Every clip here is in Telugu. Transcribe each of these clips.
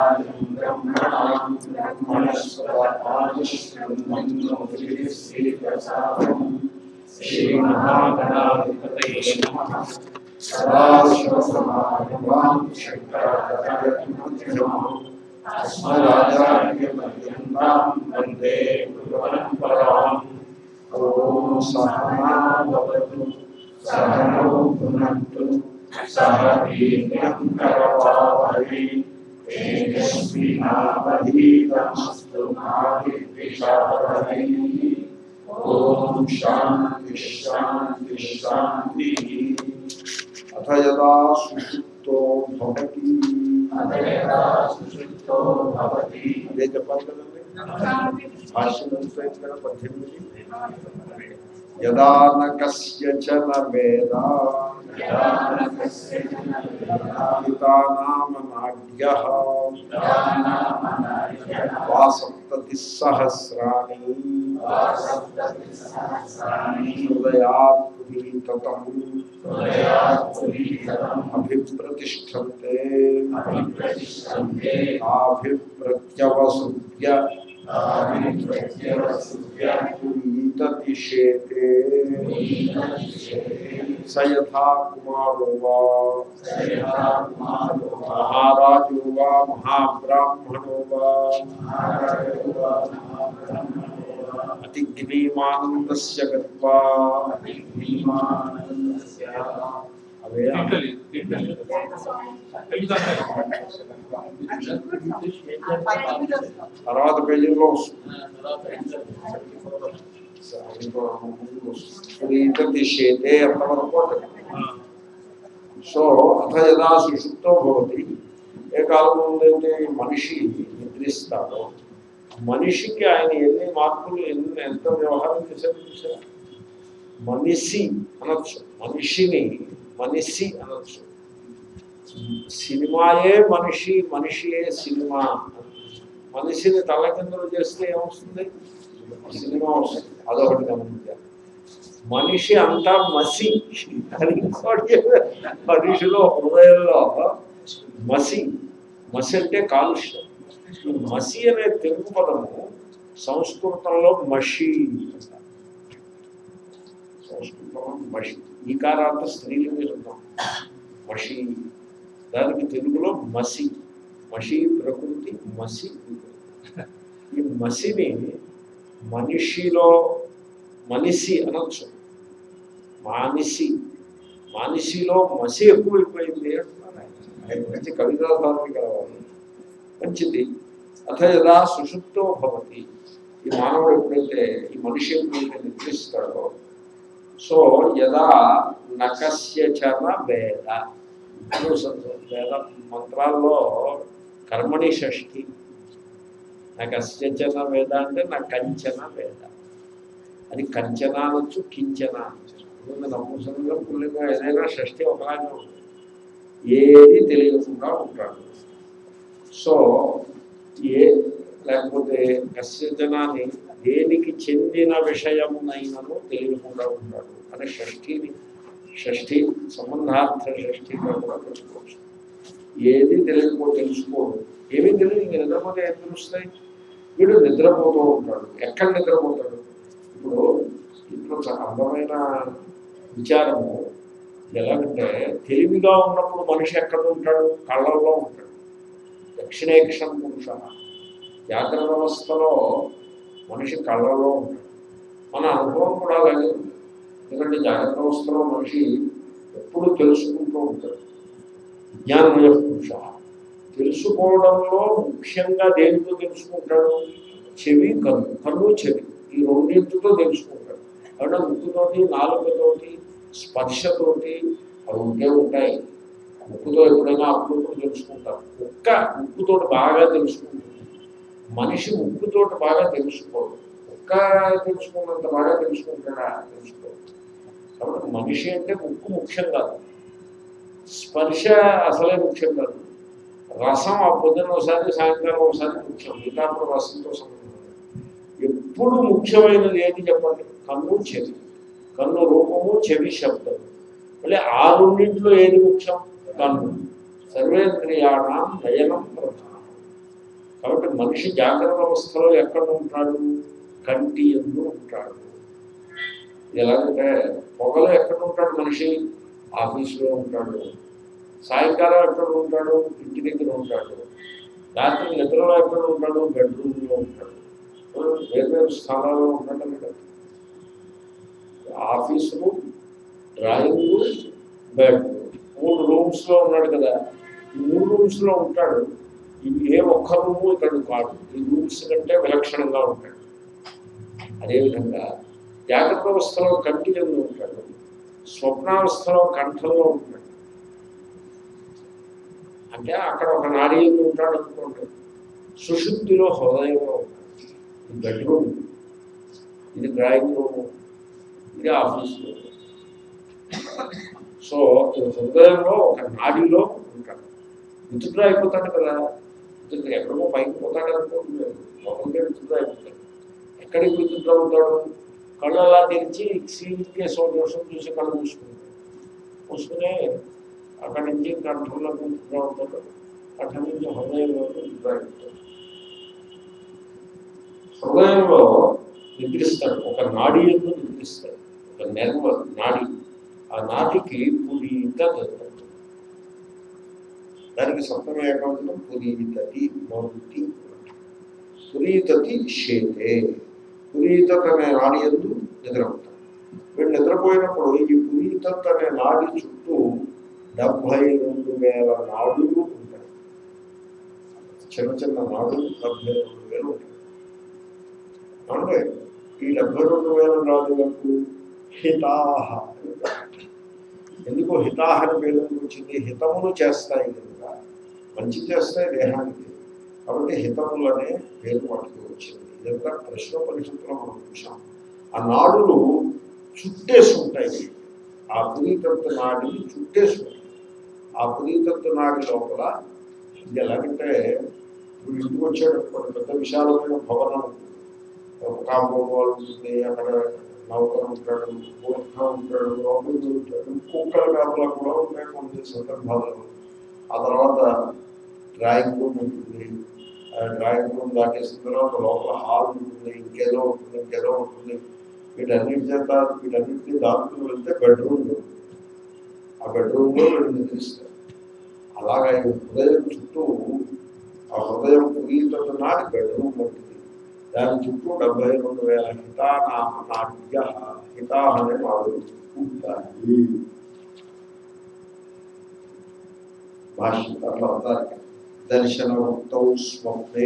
శ్రీమహాగణాధిపతయే నమః సదాశివసమారంభాం శంకరాచార్యమధ్యమాం అస్మదాచార్యపర్యంతాం వందే గురుపరంపరాం ఓం సహనా భవతు సహనో భునక్తు సహ వీర్యం కరవావహై తేజస్వినావధీతమస్తు మా విద్విషావహై ఓం శాంతి శాంతి శాంతి అథ యదా సుషుప్తో భవతి అదే చెప్పాలి కదండి భాష్యం అయిపోయింది కదా పద్దెనిమిది యదా న కస్యచన వేద పితానామనాడ్య వా సప్తతి సహస్రాణి హృదయాత్ పురీతతం అభిప్రతిష్టంతే ఆభిప్రత్యవసుద్య పురీతతిషేతే స యథా కుమారో వా మహారాజో వా మహాబ్రాహ్మణో వా అతిగ్నీమానందస్య గత్వా అవే తర్వాత పేజీలో వస్తుంది శేతే అంతవరకు ఉంటుంది. సో అథ యదా సుషుప్తో భవతి ఏ కాలం ఉందంటే మనిషి నిద్రిస్తాడో మనిషికి ఆయన ఎన్ని మార్పులు ఎన్ని ఎంత వ్యవహారం చేశారు చూసారా మనిషి అనొచ్చు మనిషిని మనిషి అనొచ్చు సినిమాయే మనిషి మనిషియే సినిమా మనిషిని తలకిందులు చేస్తే ఏమొస్తుంది సినిమా వస్తుంది అదొకటి గమనించాలి మనిషి అంతా మసి అని ఇంకోటి మనిషిలో హృదయంలో మసి మసి అంటే కాలుష్యం ఈ మసి అనే తెలుగు పదము సంస్కృతంలో మషి సంస్కృతంలో మషి ఈ కారాంత స్త్రీలింగి శబ్దం మషి దానికి తెలుగులో మసి మషి ప్రకృతి మసి వికృతి. ఈ మసిని మనిషిలో మనిషి అనొచ్చు మానిసి మానిసిలో మసి ఎక్కువైపోయింది అంటున్నాను ఆయన. ఆయన మంచి కవితా సాధన కలవాలి మంచిది అథ యదా సుషుప్తో భవతి ఈ మానవుడు ఎప్పుడైతే ఈ మనిషి ఎప్పుడైతే నిద్రిస్తాడో సో యదా నకస్యచన వేద ఇప్పుడు స- వేద మంత్రాల్లో కర్మణి షష్ఠి నాకు అస్యచన వేద అంటే నా కంచన వేద అది కంచన అనొచ్చు కించన అనొచ్చు ఎందుకంటే నపుంసకంగా పుల్లింగా ఏదైనా షష్ఠి ఒకలాగే ఉంటుంది ఏది తెలియకుండా ఉంటాడు సో ఏ లేకపోతే కస్యజనాన్ని దేనికి చెందిన విషయమునైనను తెలియకుండా ఉంటాడు అని షష్ఠిని షష్ఠి సంబంధార్థ షష్ఠిగా కూడా తెలుసుకోవచ్చు ఏది తెలియకపో తెలుసుకోడు ఏమీ తెలియదు ఇంక నిద్రపోతే ఏం తెలుస్తాయి వీడు నిద్రపోతూ ఉంటాడు ఎక్కడ నిద్రపోతాడు ఇప్పుడు ఇంట్లో చాలా అందమైన విచారము ఎలాగంటే తెలివిగా ఉన్నప్పుడు మనిషి ఎక్కడ ఉంటాడు కళ్ళల్లో ఉంటాడు దక్షిణేక్షణ పురుష జాగ్రత్త వ్యవస్థలో మనిషి కళ్ళలో ఉంటాడు మన అనుభవం కూడా అలాగే ఉంది ఎందుకంటే జాగ్రత్త వ్యవస్థలో మనిషి ఎప్పుడు తెలుసుకుంటూ ఉంటాడు జ్ఞానమయ పురుష తెలుసుకోవడంలో ముఖ్యంగా దేనితో తెలుసుకుంటాడు చెవి కన్ను కన్ను చెవి ఈ రెండింటితో తెలుసుకుంటాడు కాబట్టి ముక్కుతోటి నాలుగుతోటి స్పర్శతోటి అవి ఉంటే ఉంటాయి ముక్కుతో ఎప్పుడైనా అప్పుడప్పుడు తెలుసుకుంటాం ముక్క ముక్కుతోటి బాగా తెలుసుకుంటుంది మనిషి ముక్కుతోటి బాగా తెలుసుకోడు ముక్క తెలుసుకున్నంత బాగా తెలుసుకుంటాడా తెలుసుకోడు కాబట్టి మనిషి అంటే ముక్కు ముఖ్యం కాదు స్పర్శ అసలే ముఖ్యం కాదు రసం ఆ పొద్దున ఒకసారి సాయంకాలం ఒకసారి ముఖ్యం మిగతాప్పుడు రసంతో సంబంధం లేదు. ఎప్పుడు ముఖ్యమైనది ఏది చెప్పండి కన్ను చెవి కన్ను రూపము చెవి శబ్దం మళ్ళీ ఆ రెండింటిలో ఏది ముఖ్యం కన్ను సర్వేంద్రియాణం నయనం ప్రధానం మనిషి జాగ్రత్త అవస్థలో ఎక్కడ ఉంటాడు కంటి ఎందు ఉంటాడు ఎలాగంటే పొగలో ఎక్కడ ఉంటాడు మనిషి ఆఫీసులో ఉంటాడు సాయంకాలం ఎక్కడ ఉంటాడు ఇంటి దగ్గర ఉంటాడు రాత్రి నిద్రలో ఎక్కడ ఉంటాడు బెడ్రూమ్లో ఉంటాడు వేరు వేరు స్థానాల్లో ఉంటాడు కదా ఆఫీసు డ్రాయింగ్ బెడ్ మూడు రూమ్స్లో ఉన్నాడు కదా ఈ మూడు రూమ్స్లో ఉంటాడు ఇవి ఏ ఒక్క రూము ఇక్కడ కాదు ఈ రూమ్స్ కంటే విలక్షణంగా ఉంటాడు అదేవిధంగా జాగ్రత్త అవస్థలో కంటి ఎందు ఉంటాడు స్వప్నావస్థలో కంఠంలో ఉంటాడు అంటే అక్కడ ఒక నాడీ ఎందు ఉంటాడు అనుకోండి సుశుద్ధిలో హృదయంలో ఉంటాడు ఇది బెడ్రూమ్ ఇది డ్రాయింగ్ రూమ్ ఇది ఆఫీస్ రూమ్ సో ఈ హృదయంలో ఒక నాడిలో ఉంటాడు విచిత్రం అయిపోతాడు కదా విచిత్రం ఎక్కడికో పైకి పోతాడు అనుకుంటున్నాడు లోపలికే విచిత్రం అయిపోతాడు ఎక్కడికి విచిత్రం అవుతాడు కళ్ళు అలా తెరిచి సీలింగ్కే సోదోషం చూసి కళ్ళు మూసుకుంటాడు మూసుకుని అక్కడి నుంచి కంఠంలో విచిత్రం అవుతాడు కంఠం నుంచి హృదయంలో విచిత్రం అయిపోతాడు హృదయంలో నిద్రిస్తాడు ఒక నాడి ఎందు నిద్రిస్తాడు ఒక నెర్వ నాడి ఆ నాటికి పురీత దొరుకుతుంది దానికి సప్తమ ఏకాంతం పురీతతి మౌతి పురీతతి షేతే పురీతత్ అనే నాడి ఎందు నిద్రపోతాడు వీడు నిద్రపోయినప్పుడు ఈ పురీతత్ అనే నాడి చుట్టూ డెబ్భై రెండు వేల నాడులు ఉంటాయి చిన్న చిన్న నాడులు డెబ్భై రెండు వేలు ఉంటాయి అంటే ఈ డెబ్బై రెండు వేల నాడులకు హితాహ అని పేరు. ఎందుకు హితాహ అని పేరు ఎందుకు వచ్చింది హితములు చేస్తాయి కనుక మంచి చేస్తాయి దేహానికి కాబట్టి హితములు అనే పేరు వాటికి వచ్చింది ఇదంతా ప్రశ్న పరిషత్తులో మనం చూసాం ఆ నాడులు చుట్టేసి ఉంటాయి ఆ పురీతత్వ నాడిని చుట్టేసి ఉంటాయి ఆ పురీతత్వ నాడి లోపల ఇది ఎలాగంటే ఇప్పుడు ఇంటికి వచ్చేటప్పుడు పెద్ద విశాలమైన భవనం ఉంటుంది. ఒక కాంపౌండ్ వాల్ ఉంటుంది అక్కడ నౌకరు ఉంటాడు మూర్ఖ ఉంటాడు లోపలికి ఉంటాడు కుక్కల కాపలా కూడా ఉంటాయి కొన్ని సందర్భాలలో ఆ తర్వాత డ్రాయింగ్ రూమ్ ఉంటుంది ఆ డ్రాయింగ్ రూమ్ దాటేసిన తర్వాత లోపల హాల్ ఉంటుంది ఇంకేదో ఉంటుంది ఇంకేదో ఉంటుంది వీటన్నిటి చేత వీటన్నిటిని దాటుకుని వెళ్తే బెడ్రూమ్ ఆ బెడ్రూమ్లో వీళ్ళు నిద్రిస్తారు అలాగా ఈ హృదయం చుట్టూ ఆ హృదయం పురీతత నాటి బెడ్రూమ్ ఉంటుంది దాని చుట్టూ డెబ్బై రెండు వేల హితానామ నాట్య హితాహ అనే వాళ్ళు ఉంటాయి భాష్య తర్వాత దర్శనవృత్తౌ స్వప్నే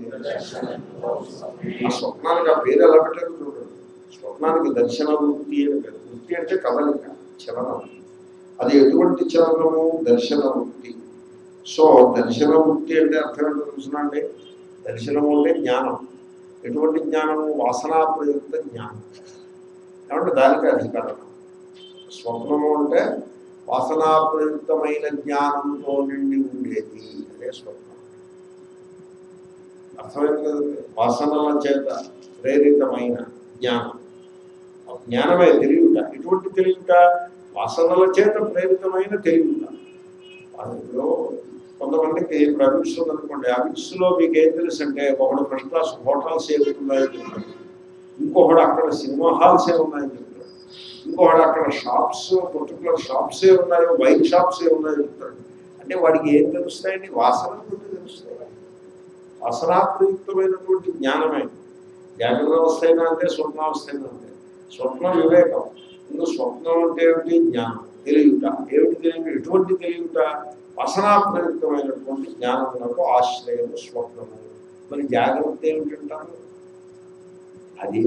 ఆ స్వప్నానికి ఆ పేరు ఎలా పెట్టారు చూడండి స్వప్నానికి దర్శన వృత్తి అని పేరు వృత్తి అంటే కదలిక చలనం అది ఎటువంటి చలనము దర్శన వృత్తి సో దర్శన వృత్తి అంటే అర్థం ఏంటో తెలుసునండి దర్శనము అంటే జ్ఞానం ఎటువంటి జ్ఞానము వాసనా ప్రయుక్త జ్ఞానం ఏమంటే దానికి అధికరణం స్వప్నము అంటే వాసనా ప్రయుక్తమైన జ్ఞానంతో నిండి ఉండేది అదే స్వప్నం అర్థమైంది కదండి వాసనల చేత ప్రేరితమైన జ్ఞానం ఆ జ్ఞానమే తెలియట ఎటువంటి తెలియట వాసనల చేత ప్రేరితమైన తెలియట ఇప్పుడు కొంతమందికి ఇప్పుడు అబిట్స్ ఉందనుకోండి అబిట్స్ లో మీకు ఏం తెలుసు అంటే ఒకడు ఫస్ట్ క్లాస్ హోటల్స్ ఏమున్నాయో చెప్తాడు ఇంకొకడు అక్కడ సినిమా హాల్స్ ఏ ఉన్నాయో చెప్తాడు ఇంకొకడు అక్కడ షాప్స్ పర్టికులర్ షాప్స్ ఏ ఉన్నాయో వైన్ షాప్స్ ఏ ఉన్నాయో చెప్తాడు అంటే వాడికి ఏం తెలుస్తాయండి వాసన గురించి తెలుస్తాయి వాసనాప్రయుక్తమైనటువంటి జ్ఞానమే జాగ్రత్త అవస్థ అయినా అంతే స్వప్నావస్థ అయినా అంతే స్వప్న వివేకం ముందు స్వప్నం అంటే ఏమిటి జ్ఞానం తెలియట ఏమిటి తెలియట ఎటువంటి తెలియట వసనాప్రయుక్తమైనటువంటి జ్ఞానములకు ఆశ్రయము స్వప్నము మరి జాగ్రత్త ఏమిటంటారు అది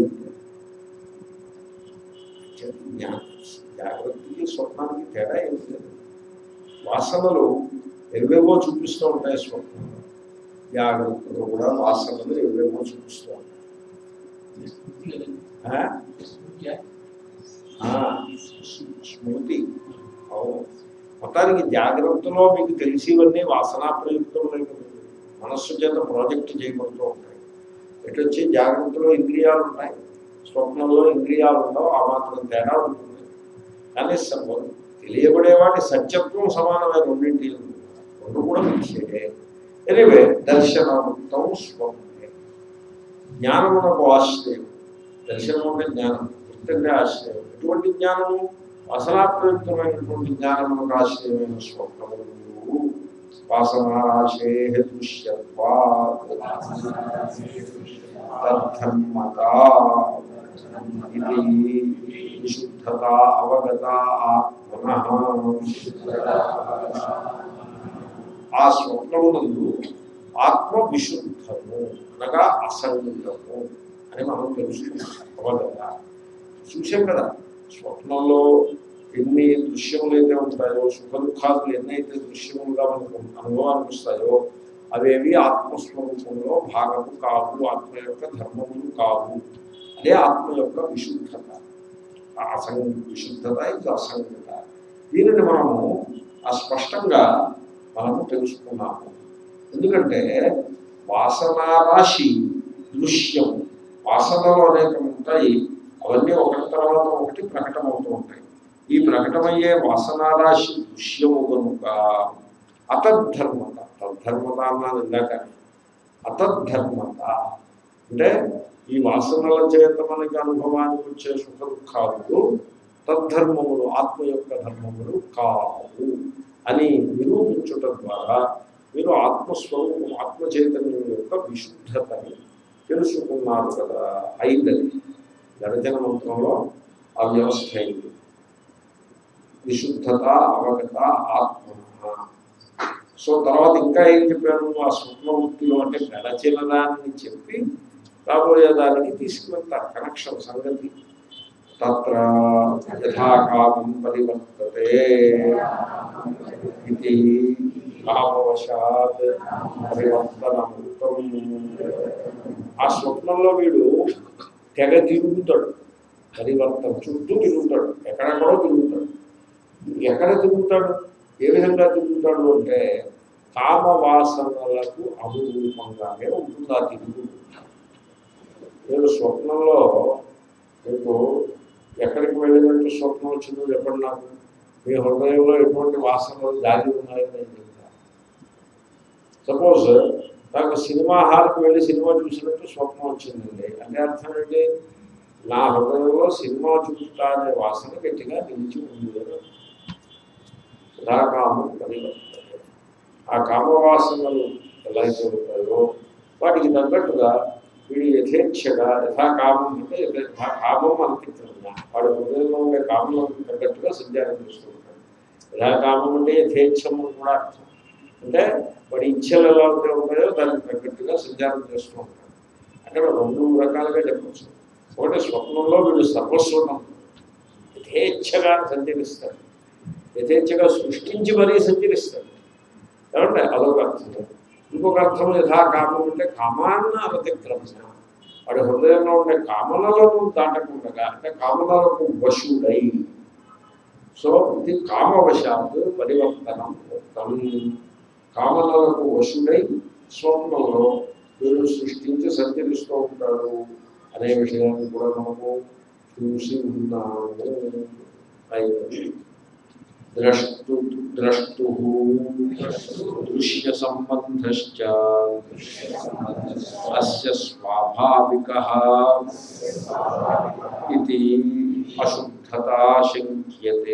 జ్ఞానం జాగ్రత్తకి స్వప్నానికి తేడా ఏమి లేదు వాసనలు ఎవేవో చూపిస్తూ ఉంటాయి స్వప్నంలో జాగ్రత్తలో కూడా వాసనలు ఎవేవో చూపిస్తూ ఉంటాయి ఆ? ఆ, స్మృతి అవును మొత్తానికి జాగ్రత్తలో మీకు తెలిసివన్నీ వాసనా ప్రయుక్తములై ఉంటుంది మనస్సు చేత ప్రాజెక్ట్ చేయబడుతూ ఉంటాయి ఎటు వచ్చి జాగ్రత్తలో ఇంద్రియాలు ఉంటాయి స్వప్నంలో ఇంద్రియాలు ఉండవు ఆ మాత్రం తేడా ఉంటుంది కానీ స- తెలియబడే వాటి సత్యత్వం సమానమైన రెండింటి రెండు కూడా మిక్సే ఎనివే దర్శనముక్తం దర్శనము స్వప్నే జ్ఞానమునకు ఆశ్రయం దర్శనం అంటే జ్ఞానం గుర్తంగా ఆశ్రయం ఎటువంటి జ్ఞానము వాసనాప్రయుక్తమైనటువంటి జ్ఞానమునకు ఆశ్రయమైన స్వప్నములు వాసనారాశే దృశ్యత్వా తద్ధర్మత ఇది విశుద్ధత అవగత ఆత్మన ఆ స్వప్నమునందు ఆత్మ విశుద్ధము అనగా అసంగము అని మనం తెలుసుకున్నాం అవగత చూసాం కదా స్వప్నంలో ఎన్ని దృశ్యములు అయితే ఉంటాయో సుఖ దుఃఖాదులు ఎన్నైతే దృశ్యములుగా మనకు అనుభవానికి వస్తాయో అవేవి ఆత్మస్వరూపంలో భాగము కావు ఆత్మ యొక్క ధర్మములు కావు అదే ఆత్మ యొక్క విశుద్ధత ఆ అసంగ విశుద్ధత ఇది అసంగత దీనిని మనము అస్పష్టంగా మనము తెలుసుకున్నాము ఎందుకంటే వాసనారాశి దృశ్యం వాసనలు అనేకం ఉంటాయి అవన్నీ ఒకటి తర్వాత ఒకటి ప్రకటమవుతూ ఉంటాయి ఈ ప్రకటమయ్యే వాసనారాశి దృశ్యము కనుక అతద్ధర్మత తద్ధర్మత అన్నది ఇందాక అతద్ధర్మత అంటే ఈ వాసనల చేత మనకి అనుభవానికి వచ్చే సుఖ దుఃఖాలు తద్ధర్మములు ఆత్మ యొక్క ధర్మములు కావు అని నిరూపించుట ద్వారా మీరు ఆత్మస్వరూపం ఆత్మ చైతన్యం యొక్క విశుద్ధతని తెలుసుకున్నారు కదా అయిందని గణజన మంత్రంలో ఆ వ్యవస్థ అయింది విశుద్ధత అవగత ఆత్మ సో తర్వాత ఇంకా ఏం చెప్పారు ఆ స్వప్నవృత్తిలో అంటే గడచిన దాన్ని చెప్పి రాబోయే దానికి తీసుకువెళ్తారు కనెక్షన్ సంగతి తత్ర యథాకామం పరివర్తతే ఇది కామవశాత్ పరివర్తనముక్తం ఆ స్వప్నంలో వీడు తెగ తిరుగుతాడు పరివర్తన చుట్టూ తిరుగుతాడు ఎక్కడెక్కడో తిరుగుతాడు ఎక్కడ తిరుగుతాడు ఏ విధంగా తిరుగుతాడు అంటే కామవాసనలకు అనురూపంగానే ఉంటుంది ఆ తిరుగు నేను స్వప్నంలో మీకు ఎక్కడికి వెళ్ళినట్టు స్వప్నం వచ్చిందో చెప్పండి నాకు మీ హృదయంలో ఎటువంటి వాసనలు దాగి ఉన్నాయని నేను చెప్తాను సపోజ్ నాకు సినిమా హాల్కి వెళ్ళి సినిమా చూసినట్టు స్వప్నం వచ్చిందండి అంటే అర్థం ఏంటి నా హృదయంలో సినిమా చూపుతా అనే వాసన గట్టిగా నిలిచి ఉంది అని సదాకామం పరివర్తన ఆ కామవాసనలు ఎలా అయితే ఉంటాయో వాటికి తగ్గట్టుగా వీడు యథేచ్ఛగా యథాకామం అంటే యథా కామం అనిపించడం వాడి హృదయంలో ఉండే కామలకు తగ్గట్టుగా సంచారం చేస్తూ ఉంటాడు యథాకామం అంటే యథేచ్ఛం అని కూడా అర్థం అంటే వాడి ఇచ్ఛలు ఎలా ఉంటే ఉంటాయో దానికి తగ్గట్టుగా సంచారం చేస్తూ ఉంటాడు అక్కడ రెండు రకాలుగా చెప్పచ్చు ఒకటి స్వప్నంలో వీడు సర్వస్వతం యథేచ్ఛగా సంచరిస్తాడు యథేచ్ఛగా సృష్టించి మరీ సంచరిస్తాడు ఏమంటే అదొక అర్థం ఇంకొక అర్థం యథాకామం అంటే కామాన్న అవతిక్రమణ వాడి హృదయంలో ఉండే కామనలను దాటకుండగా అంటే కామనలకు వశుడై సో ఇది కామవశాత్ పరివర్తనం ఉత్తం కామనలకు వశుడై స్వప్నంలో వీడు సృష్టించి సంచరిస్తూ ఉంటాడు అనే విషయాన్ని కూడా మనము చూసి ఉన్నాము అయితే ద్రష్టు ద్రష్టు దృశ్య సంబంధశ్చ అస్య స్వాభావిక ఇది అశుద్ధత శంక్యతే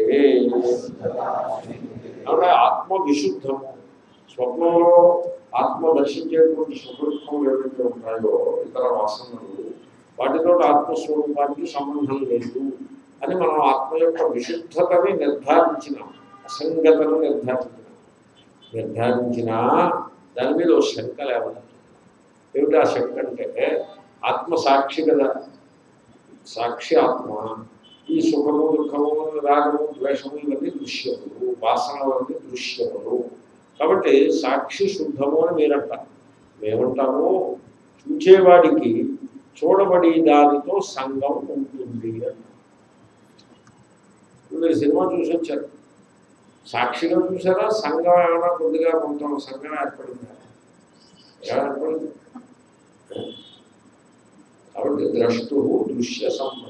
అంటే ఆత్మ విశుద్ధము స్వప్నంలో ఆత్మ దర్శించేటువంటి సుఖదుఖములు ఏవైతే ఉంటాయో ఇతర వాసనలు వాటితో ఆత్మస్వరూపానికి సంబంధం లేదు అని మనం ఆత్మ యొక్క విశుద్ధతని నిర్ధారించినాం అసంగతను నిర్ధారించినాం నిర్ధారించినా దాని మీద ఓ శంక లేవనట్టు ఏమిటి ఆ శంక అంటే ఆత్మ సాక్షి కదా సాక్షి ఆత్మ ఈ సుఖము దుఃఖము రాగము ద్వేషము ఇవన్నీ దృశ్యములు వాసనలన్నీ దృశ్యములు కాబట్టి సాక్షి శుద్ధము అని మీరంటారు మేమంటాము చూచేవాడికి చూడబడి దానితో సంఘం ఉంటుంది అంటారు మీరు సినిమా చూసి వచ్చారు సాక్షిగా చూసారా సంఘం ఏమైనా కొద్దిగా కొంత సంఘం ఏర్పడిందా ఎలా ఏర్పడింది కాబట్టి ద్రష్టు దృశ్య సంబంధ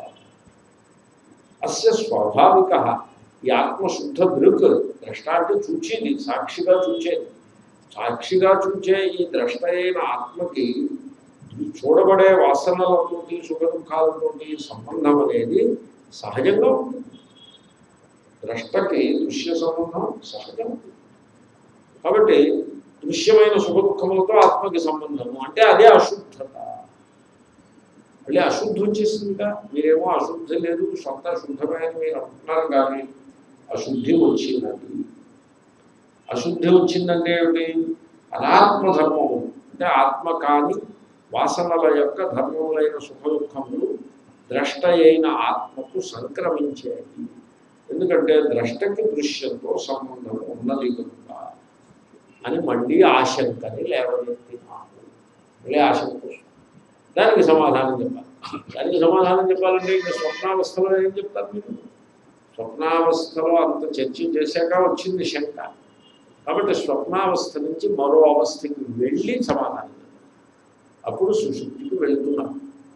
అస్య స్వాభావిక ఈ ఆత్మశుద్ధ దృక్ ద్రష్ట అంటే చూచేది సాక్షిగా చూచేది సాక్షిగా చూచే ఈ ద్రష్ట అయిన ఆత్మకి ఈ చూడబడే వాసనలతోటి సుఖ దుఃఖాలతోటి సంబంధం అనేది సహజంగా ఉంటుంది ద్రష్టకి దృశ్య సంబంధం సహజం కాబట్టి దృశ్యమైన సుఖ దుఃఖములతో ఆత్మకి సంబంధము అంటే అదే అశుద్ధత మళ్ళీ అశుద్ధి వచ్చేసిందిగా మీరేమో అశుద్ధి లేదు సొంత శుద్ధమే అని మీరు అంటున్నారు కానీ అశుద్ధి వచ్చిందండి అశుద్ధి వచ్చిందంటే ఏమిటి అనాత్మ ధర్మము అంటే ఆత్మ కాని వాసనల యొక్క ధర్మములైన సుఖ దుఃఖములు ద్రష్ట అయిన ఆత్మకు సంక్రమించేది ఎందుకంటే ద్రష్టకి దృశ్యంతో సంబంధం ఉన్నది కనుక అని మళ్ళీ ఆశంకని లేవనెత్తినాము మళ్ళీ ఆశంక వస్తుంది. దానికి సమాధానం చెప్పాలి దానికి సమాధానం చెప్పాలంటే ఇంకా స్వప్నావస్థలో ఏం చెప్తారు మీరు స్వప్నావస్థలో అంత చర్చ చేశాక వచ్చింది శంక కాబట్టి స్వప్నావస్థ నుంచి మరో అవస్థకి వెళ్ళి సమాధానం చెప్పాలి. అప్పుడు సుశుద్ధికి వెళ్తున్నాం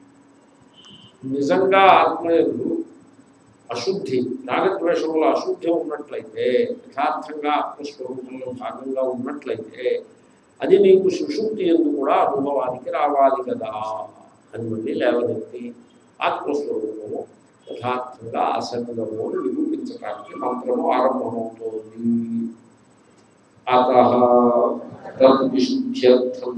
నిజంగా ఆత్మయందు అశుద్ధి రాగద్వేషంలో అశుద్ధి ఉన్నట్లయితే యథార్థంగా ఆత్మస్వరూపంలో భాగంగా ఉన్నట్లయితే అది నీకు సుషుప్తి ఎందు కూడా అనుభవానికి రావాలి కదా అని మళ్ళీ లేవనెత్తి ఆత్మస్వరూపము యథార్థంగా అసంగము అని నిరూపించడానికి మంత్రము ఆరంభమవుతోంది అత తద్విశుద్ధ్యర్థం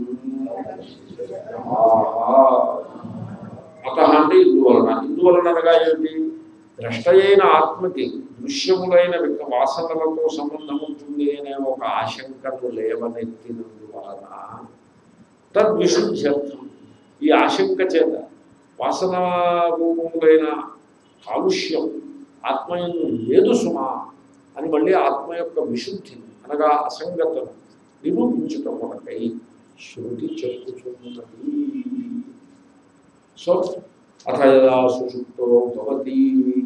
అత అంటే ఇందువలన ఇందువలన అనగా ఏమిటి ద్రష్ట అయిన ఆత్మకి దృశ్యములైన యొక్క వాసనలతో సంబంధం ఉంటుంది అనే ఒక ఆశంకను లేవనెత్తినందువలన తద్విశుద్ధ్యర్థం ఈ ఆశంక చేత వాసన రూపములైన కాలుష్యం ఆత్మయందు లేదు సుమా అని మళ్ళీ ఆత్మ యొక్క విశుద్ధిని అనగా అసంగతను నిరూపించటం కొనకై శృతి చెప్పుచున్నది సో అథ యదా సుషుప్తో భవతి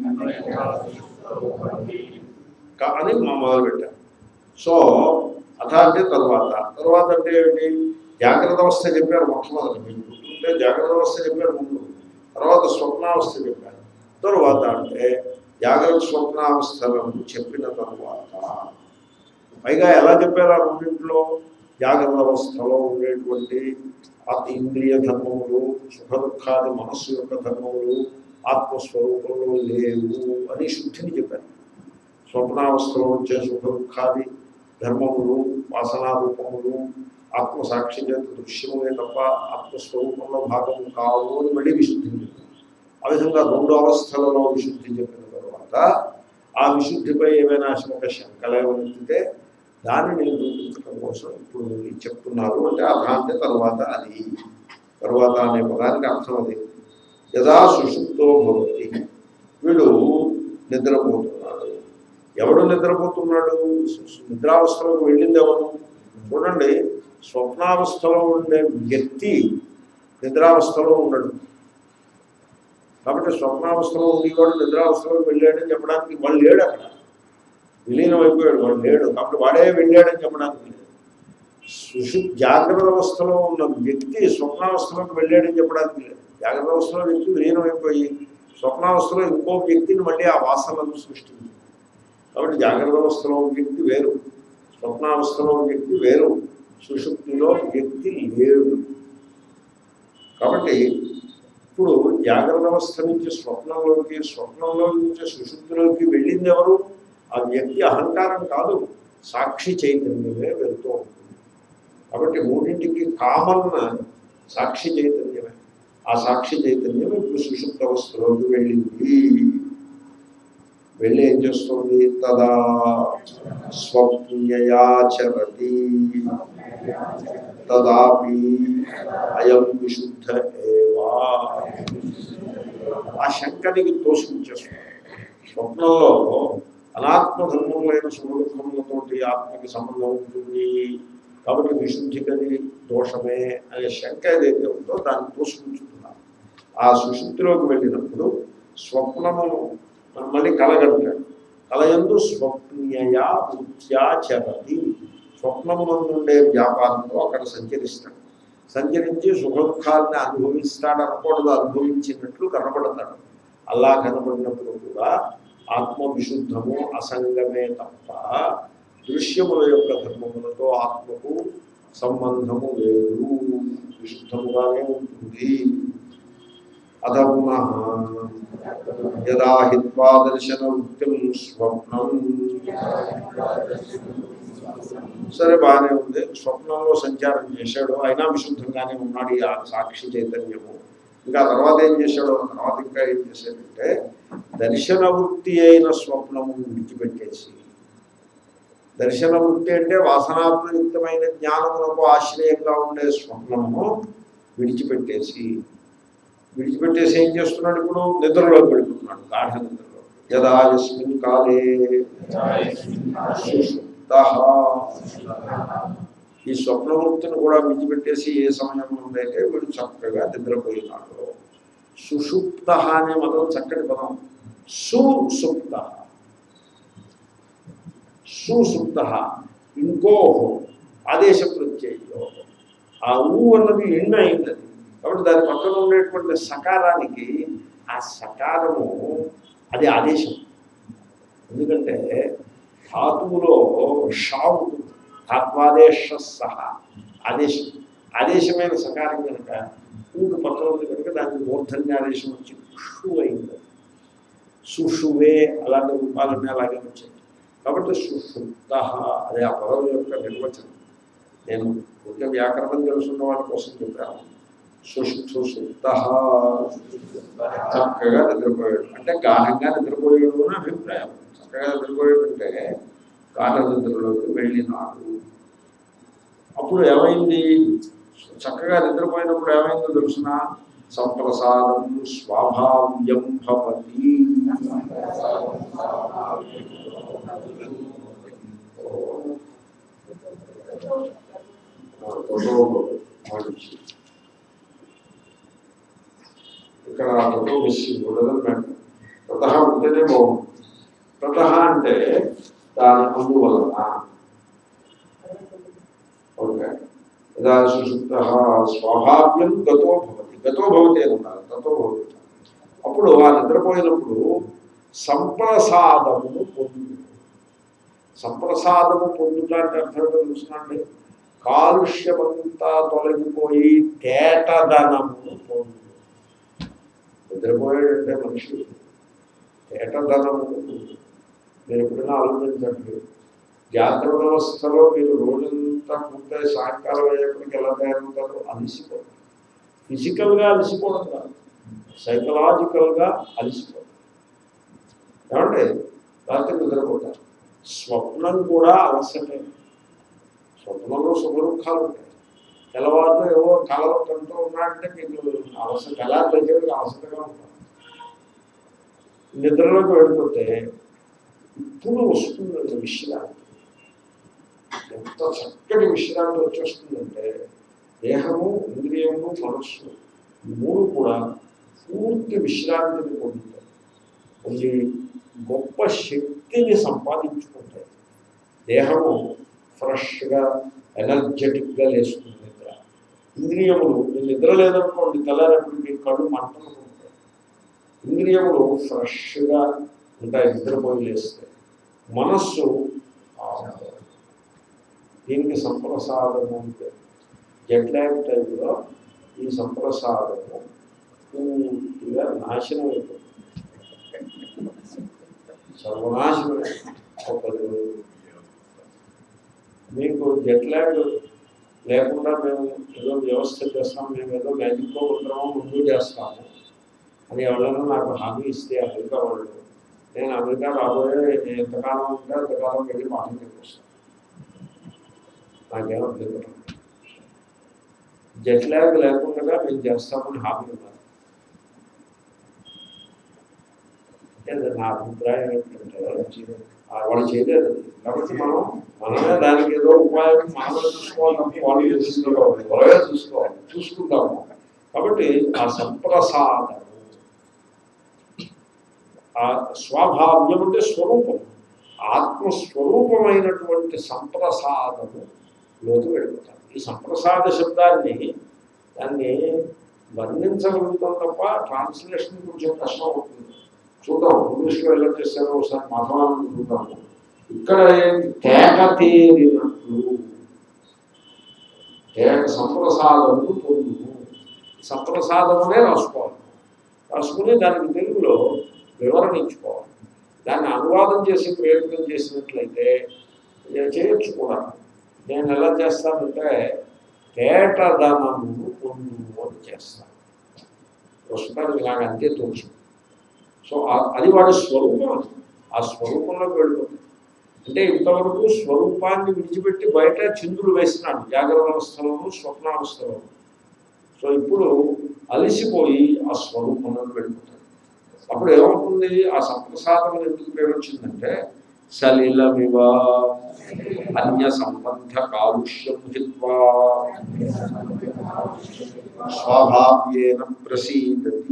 క- అని మా మొదలు పెట్టారు సో అథ అంటే తర్వాత తర్వాత అంటే ఏమిటి జాగ్రత్త అవస్థ చెప్పారు మొట్టమొదటి మీకు గుర్తుంటే జాగ్రత్త అవస్థ చెప్పారు ముందు తర్వాత స్వప్నావస్థ చెప్పారు తర్వాత అంటే జాగ్రత్త స్వప్నావస్థలను చెప్పిన తర్వాత పైగా ఎలా చెప్పారు ఆ రెండింటిలో జాగ్రత్త అవస్థలో ఉండేటువంటి ఆత్మ ఇంద్రియ ధర్మములు సుఖ దుఃఖాది మనస్సు యొక్క ధర్మములు ఆత్మస్వరూపంలో లేవు అని శుద్ధిని చెప్పారు స్వప్నావస్థలో వచ్చే సుఖ దుఃఖాది ధర్మములు వాసనారూపములు ఆత్మసాక్షి చేత దృశ్యములే తప్ప ఆత్మస్వరూపంలో భాగం కావు అని మళ్ళీ విశుద్ధిని చెప్పారు ఆ విధంగా రెండు అవస్థలలో విశుద్ధి చెప్పిన తర్వాత ఆ విశుద్ధిపై ఏమైనా ఒక శంకలేవనెత్తితే దానిని నిరూపించడం కోసం ఇప్పుడు వీళ్ళు చెప్తున్నారు అంటే అథ అంటే తర్వాత అది తర్వాత అనే పదానికి అర్థం అది యథా సుషుప్తో భవతి వీడు నిద్రపోతున్నాడు ఎవడు నిద్రపోతున్నాడు సు- సు- నిద్రావస్థలోకి వెళ్ళింది ఎవరు చూడండి స్వప్నావస్థలో ఉండే వ్యక్తి నిద్రావస్థలో ఉండడు కాబట్టి స్వప్నావస్థలో ఉండేవాడు నిద్రావస్థలోకి వెళ్ళాడని చెప్పడానికి వాళ్ళు లేడు అక్కడ విలీనం అయిపోయాడు వాడు లేడు కాబట్టి వాడే వెళ్ళాడని చెప్పడానికి లేదు సుషు జాగ్రత్త అవస్థలో ఉన్న వ్యక్తి స్వప్నావస్థలోకి వెళ్ళాడని చెప్పడానికి లేదు జాగ్రత్త అవస్థలో వ్యక్తి విలీనం అయిపోయి స్వప్నావస్థలో ఇంకో వ్యక్తిని మళ్ళీ ఆ వాసనను సృష్టించింది కాబట్టి జాగ్రత్త అవస్థలో ఉన్న వ్యక్తి వేరు స్వప్నావస్థలో ఉన్న వ్యక్తి వేరు సుషుప్తిలో వ్యక్తి లేడు కాబట్టి ఇప్పుడు జాగ్రత్త అవస్థ నుంచి స్వప్నంలోకి స్వప్నంలో నుంచి సుషుప్తిలోకి వెళ్ళింది ఎవరు ఆ వ్యక్తి అహంకారం కాదు సాక్షి చైతన్యమే వెళ్తూ ఉంటుంది కాబట్టి మూడింటికి కామన్ సాక్షి చైతన్యమే ఆ సాక్షి చైతన్యం ఇప్పుడు సుషుప్త అవస్థలోకి వెళ్ళింది వెళ్ళి ఏం చేస్తుంది తదా స్వప్నయాచరతి తదాపి అయం విశుద్ధ ఏవా ఆ శంకరికి తోషించేస్తుంది స్వప్నంలో అనాత్మధర్మములైన సుఖదుఖములతోటి ఆత్మకి సంబంధం ఉంటుంది కాబట్టి విశుద్ధికది దోషమే అనే శంక ఏదైతే ఉందో దాన్ని తోసుకుంటున్నారు ఆ సుశుద్ధిలోకి వెళ్ళినప్పుడు స్వప్నమును మళ్ళీ కలగంటాడు కలయందు స్వప్నయా వృత్యాచరతి స్వప్నమునందుండే వ్యాపారంతో అక్కడ సంచరిస్తాడు సంచరించి సుఖ దుఃఖాలని అనుభవిస్తాడు అనకూడదు అనుభవించినట్లు కనబడతాడు అలా కనబడినప్పుడు కూడా ఆత్మ విశుద్ధము అసంగమే తప్ప దృశ్యముల యొక్క ధర్మములతో ఆత్మకు సంబంధము లేదు విశుద్ధముగానే ఉంటుంది అధర్మ యదా హిత్వా దర్శన వృత్తిం స్వప్నం సరే బాగానే ఉంది స్వప్నంలో సంచారం చేశాడు అయినా విశుద్ధంగానే ఉన్నాడు ఈ ఆ సాక్షి చైతన్యము ఇంకా తర్వాత ఏం చేశాడు ఆ తర్వాత ఇంకా ఏం చేశాడంటే దర్శన వృత్తి అయిన స్వప్నము విడిచిపెట్టేసి దర్శన వృత్తి అంటే వాసనాప్రయుక్తమైన జ్ఞానమునకు ఆశ్రయంగా ఉండే స్వప్నము విడిచిపెట్టేసి విడిచిపెట్టేసి ఏం చేస్తున్నాడు ఇప్పుడు నిద్రలోకి వెళ్ళిపోతున్నాడు గాఢ నిద్రలో యదా యస్మిన్ కాలే సుషుప్తః. ఈ స్వప్నవృత్తిని కూడా విడిచిపెట్టేసి ఏ సమయంలో ఉందైతే వీడు చక్కగా నిద్రపోయినాడు సుషుప్త అనే మతం చక్కటి పదం సుసుప్త సుసుప్త ఇంకో ఆదేశ ప్రత్యయో ఆ ఊ అన్నది ఎండ్ అయింది అది కాబట్టి దాని పక్కన ఉండేటువంటి సకారానికి ఆ సకారము అది ఆదేశం ఎందుకంటే ధాతువులో షా ఉంటుంది ధాత్వాదేశ సహ ఆదేశం ఆదేశమైన సకారం కనుక ఊకి పక్కన ఉంది కనుక దానికి మూర్ధన్యాదేశం వచ్చి క్షు అయింది సుషువే అలాంటి రూపాలన్నీ అలాగే వచ్చాయి కాబట్టి సుషుప్త అదే ఆ పదం యొక్క నిర్వచనం నేను ఒక వ్యాకరణం తెలుసున్న వాళ్ళ కోసం చెప్పాను సుషుప్త చక్కగా నిద్రపోయాడు అంటే గాఢంగా నిద్రపోయాడు అని అభిప్రాయం చక్కగా నిద్రపోయాడు అంటే గాఢ నిద్రలోకి వెళ్ళినాడు అప్పుడు ఏమైంది చక్కగా నిద్రపోయినప్పుడు ఏమైందో తెలుసిన సంప్రసాదం స్వాభావ్యం భవతి ఇక్కడ ఫోటో మిస్సింగ్ ఉండదన్నమాట ప్రత ఉంటేనే బాగుంది ప్రత అంటే దాని అందువలన ఓకే యదా సుషుప్త స్వాభావ్యం గతో భవతి గతో భవతి అని ఉన్నారు గతో భవతి అప్పుడు ఆ నిద్రపోయినప్పుడు సంప్రసాదమును పొందు సంప్రసాదము పొందుట అంటే అర్థం ఏంటో తెలుసునండి కాలుష్యమంతా తొలగిపోయి తేటదనమును పొందు నిద్రపోయాడంటే మనిషి తేటదనము మీరు ఎప్పుడైనా ఆలోచించండి జాగ్రత్త వ్యవస్థలో మీరు రోజంతా పూర్తయి సాయంకాలం అయ్యేప్పటికి ఎలా తయారవుతారు అలసిపోతారు ఫిజికల్గా అలసిపోవడం కాదు సైకలాజికల్గా అలసిపోతారు ఏమంటే రాత్రి నిద్రపోతారు స్వప్నం కూడా అలసటే స్వప్నంలో సుఖ దుఃఖాలు ఉంటాయి తెల్లవారులో ఏవో కళలు కంటూ ఉన్నాడంటే మీకు అలస తెల్లారి దగ్గరికి అలసటగా ఉంటారు నిద్రలోకి వెళ్ళిపోతే ఇప్పుడు వస్తుందండి విశ్రాంతి ఎంత చక్కటి విశ్రాంతి వచ్చేస్తుందంటే దేహము ఇంద్రియము మనస్సు ఈ మూడు కూడా పూర్తి విశ్రాంతిని పొందుతాయి పొంది గొప్ప శక్తిని సంపాదించుకుంటాయి దేహము ఫ్రెష్గా ఎనర్జెటిక్గా లేస్తుంది నిద్ర ఇంద్రియములు మీరు నిద్ర లేదనుకోండి తెల్లారేపటికి కళ్ళు మంటలు ఉంటాయి ఇంద్రియములు ఫ్రెష్గా ఉంటాయి నిద్రపోయి లేస్తాయి మనస్సు ఆ, దీనికి సంప్రసాదము అంటే జెట్లాగ్ టైంలో ఈ సంప్రసాదము పూర్తిగా నాశనం అయిపోతుంది సర్వనాశనం ఒక మీకు జెట్లాగ్ లేకుండా మేము ఏదో వ్యవస్థ చేస్తాం మేము ఏదో మ్యాజిక్ ఉంటామో ముందు చేస్తాము అని ఎవరైనా నాకు హామీ ఇస్తే అమెరికా వాళ్ళు నేను అమెరికా రాబోయే ఎంతకాలం ఉంటే అంతకాలం వెళ్ళి పాఠం చెప్పొస్తాను నాకేమో అభ్యంతరం జెట్ ల్యాగ్ లేకుండా మేము చేస్తామని హామీ ఉన్నారు అంటే నా అభిప్రాయం ఏంటంటే ఆ వాళ్ళు చేయలేదు అది. కాబట్టి మనం మనమే దానికి ఏదో ఉపాయం మనమే చూసుకోవాలి తప్ప వాళ్ళు చూసుకోవాలి వాళ్ళే చూసుకోవాలి చూసుకుంటాము కాబట్టి ఆ సంప్రసాదము ఆ స్వాభావ్యం అంటే స్వరూపం ఆత్మస్వరూపమైనటువంటి సంప్రసాదము లోకి వెళ్ళిపోతాం ఈ సంప్రసాద శబ్దాన్ని దాన్ని వర్ణించగలుగుతాం తప్ప ట్రాన్స్లేషన్ కొంచెం కష్టం అవుతుంది చూద్దాం ఇంగ్లీష్లో ఎలా చేస్తారో ఒకసారి మాధవాన్ని చూద్దాము ఇక్కడ ఏంటి? తేట తేలినట్లు తేట సంప్రసాదము పొందుము సంప్రసాదమునే రాసుకోవాలి రాసుకుని దానికి తెలుగులో వివరణ ఇచ్చుకోవాలి దాన్ని అనువాదం చేసి ప్రయత్నం చేసినట్లయితే ఇక చేయొచ్చు కూడా నేను ఎలా చేస్తానంటే తేటదనమును పొందుము అని చేస్తాను ప్రస్తుతానికి నాకు అంతే తోచు సో ఆ- అది వాడి స్వరూపం అది ఆ స్వరూపంలోకి వెళ్ళిపోతుంది అంటే ఇంతవరకు స్వరూపాన్ని విడిచిపెట్టి బయట చిందులు వేసినాడు జాగ్రత్త అవస్థలోను స్వప్నావస్థలోను సో ఇప్పుడు అలసిపోయి ఆ స్వరూపంలోకి వెళ్ళిపోతాడు అప్పుడు ఏమవుతుంది ఆ సంప్రసాదం ఎందుకు పేరు వచ్చిందంటే సలిలమివ అన్య సంబంధ కాలుష్యం హిత్వా స్వాభావ్యేన ప్రసీదతి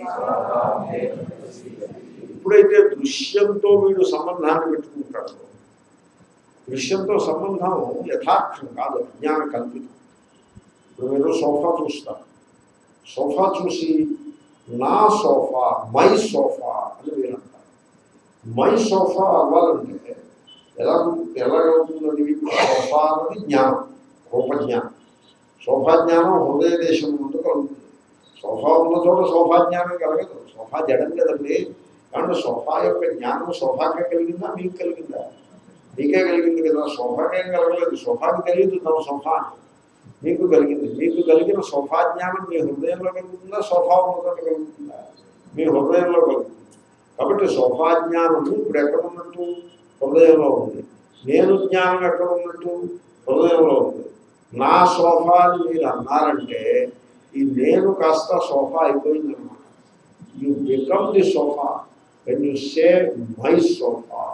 ఎప్పుడైతే దృశ్యంతో వీడు సంబంధాన్ని పెట్టుకుంటాడో దృశ్యంతో సంబంధం యథార్థం కాదు అజ్ఞాన కల్పితం ఇప్పుడు మీరు సోఫా చూస్తారు సోఫా చూసి నా సోఫా మై సోఫా అని మీరు అంటారు మై సోఫా అవ్వాలంటే ఎలా ఎలాగవుతుందండి సోఫా అన్నది జ్ఞానం రూపజ్ఞానం సోఫా జ్ఞానం హృదయ దేశం ముందు కలుగుతుంది సోఫా ఉన్న చోట సోఫా జ్ఞానం కలగదు సోఫా జడం కదండి కాబట్టి సోఫా యొక్క జ్ఞానం సోఫాకే కలిగిందా మీకు కలిగిందా మీకే కలిగింది కదా సోఫాకేం కలగలేదు సోఫాకి కలిగింది తమ సోఫా అని మీకు కలిగింది మీకు కలిగిన సోఫా జ్ఞానం మీ హృదయంలో కలుగుతుందా సోఫా ఉన్నదంట కలుగుతుందా మీ హృదయంలో కలుగుతుంది కాబట్టి సోఫా జ్ఞానం ఇప్పుడు ఎక్కడ ఉన్నట్టు హృదయంలో ఉంది నేను జ్ఞానం ఎక్కడ ఉన్నట్టు హృదయంలో ఉంది నా సోఫా అని మీరు అన్నారంటే ఈ నేను కాస్త సోఫా అయిపోయిందనమాట you become the sofa when you say my sofa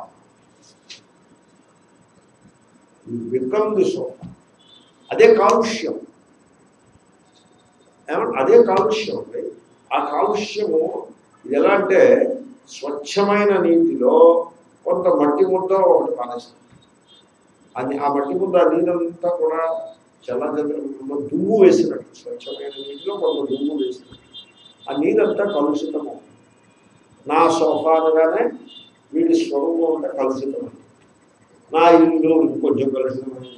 you become the sofa అదే కాలుష్యం ఏమంటే అదే కాలుష్యం అండి ఆ కాలుష్యము ఇది ఎలా అంటే స్వచ్ఛమైన నీటిలో కొంత మట్టి ముద్ద ఒకటి పారేస్తుంది అది ఆ మట్టి ముద్ద ఆ నీరంతా కూడా చల్లచంద్రంలో దుమ్ము వేసినట్టు స్వచ్ఛమైన నీటిలో కొంత దుమ్ము వేసినట్టు ఆ నీరంతా కలుషితము నా సోఫా అనగానే వీడి స్వరూపం అంతా కలుషితమైంది నా ఇల్లు ఇంకొంచెం కలుషితమైంది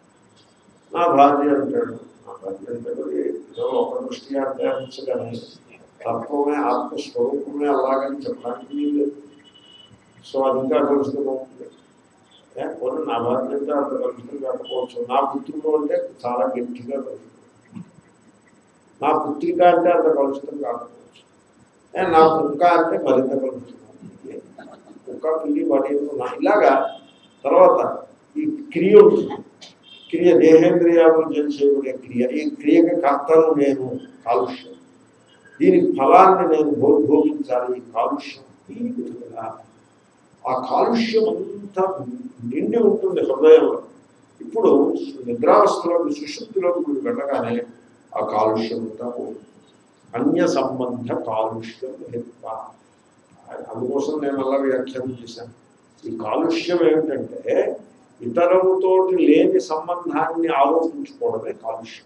నా భార్య అంటాడు నా భార్య అంటాడు ఏదో ఒక దృష్టి అంటే అంచగానే తత్వమే ఆత్మస్వరూపమే అలాగని చెప్పడానికి వీలు లేదు సో అది ఇంకా కలుషితం అవుతుంది ఏ, పోనీ నా భార్య అంటే అంత కలుషితం కాకపోవచ్చు నా పుత్రుడు అంటే చాలా గట్టిగా కలుషితం నా పుత్రిక అంటే అంత కలుషితం కాకపోవచ్చు ఏ, నా కుక్క అంటే మరింత కలుషితం అవుతుంది. కుక్క పిల్లి వాటి ఏదో నా ఇలాగా తర్వాత ఈ క్రియ ఉంటుంది క్రియ దేహేంద్రియాలు చేసేకునే క్రియ ఈ క్రియకి కర్తను నేను కాలుష్యం దీని ఫలాన్ని నేను భో భోగించాలి ఈ కాలుష్యం ఈ విధంగా ఆ కాలుష్యం అంతా నిండి ఉంటుంది హృదయంలో ఇప్పుడు నిద్రావస్థలోకి సుషుప్తిలోకి మీరు వెళ్ళగానే ఆ కాలుష్యం అంతా పోతుంది అన్య సంబంధ కాలుష్యం హెత్వ అందుకోసం నేను అలా వ్యాఖ్యానం చేశాను ఈ కాలుష్యం ఏమిటంటే ఇతరులతోటి లేని సంబంధాన్ని ఆలోచించుకోవడమే కాలుష్యం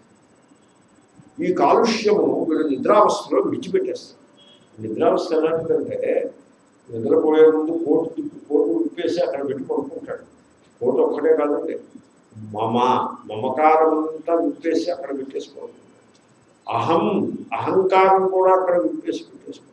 ఈ కాలుష్యము వీడు నిద్రావస్థలో విడిచిపెట్టేస్తాడు నిద్రావస్థ ఎలాంటిదంటే నిద్రపోయే ముందు కోటు తిప్పి కోటు విప్పేసి అక్కడ పెట్టి పడుకుంటాడు కోటు ఒక్కటే కాదండి మమ మమకారం అంతా విప్పేసి అక్కడ పెట్టేసి పడుకుంటాడు అహం అహంకారం కూడా అక్కడ విప్పేసి పెట్టేసుకోండి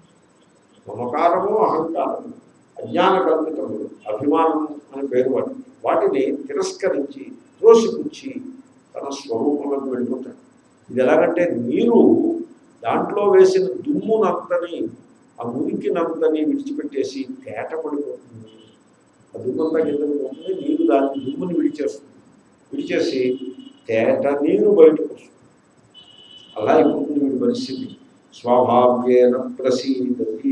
మమకారము అహంకారము అజ్ఞాన కల్పితములు అభిమానం అని పేరు వాటి వాటిని తిరస్కరించి త్రోసిపుచ్చి తన స్వరూపంలోకి వెళ్ళిపోతాడు ఇది ఎలాగంటే నీరు దాంట్లో వేసిన దుమ్మునంతని ఆ మురికినంతని విడిచిపెట్టేసి తేట పడిపోతుంది ఆ దుమ్మంతా కిందకి పోతుంది నీరు దాన్ని దుమ్ముని విడిచేస్తుంది విడిచేసి తేట నీరు బయటకు వస్తుంది అలా అయిపోతుంది వీడి పరిస్థితి స్వాభావ్యేన ప్రసీదతి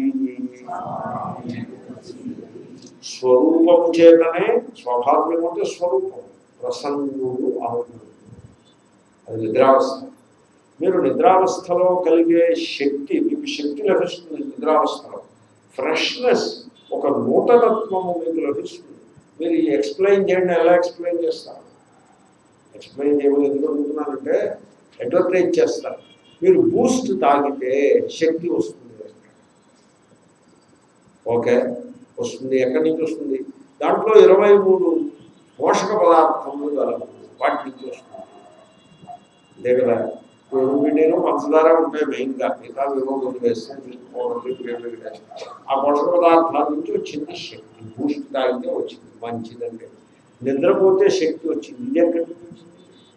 స్వరూపము చేతనే స్వాభావ్యం అంటే స్వరూపం ప్రసన్నుడు అవును అది నిద్రావస్థ మీరు నిద్రావస్థలో కలిగే శక్తి మీకు శక్తి లభిస్తుంది నిద్రావస్థలో ఫ్రెష్నెస్ ఒక నూతనత్వము మీకు లభిస్తుంది మీరు ఈ ఎక్స్ప్లెయిన్ చేయండి ఎలా ఎక్స్ప్లెయిన్ చేస్తారు ఎక్స్ప్లెయిన్ చేయమని ఎందుకు అడుగుతున్నానంటే అడ్వర్టైజ్ చేస్తారు మీరు బూస్ట్ తాగితే శక్తి వస్తుంది ఓకే వస్తుంది ఎక్కడి నుంచి వస్తుంది దాంట్లో ఇరవై మూడు పోషక పదార్థములు గలవు వాటి నుంచి వస్తుంది అంతే కదా వీటిలో పంచదార ఉంటాయి మెయిన్గా మిగతా విరోధులు వేస్తే మిల్క్ పౌడర్లు గ్రేవ్లు వేస్తారు ఆ పోషక పదార్థాల నుంచి వచ్చింది శక్తి బూస్ట్ తాగితే వచ్చింది మంచిదంటే నిద్రపోతే శక్తి వచ్చింది ఇది ఎక్కడి నుంచి వచ్చింది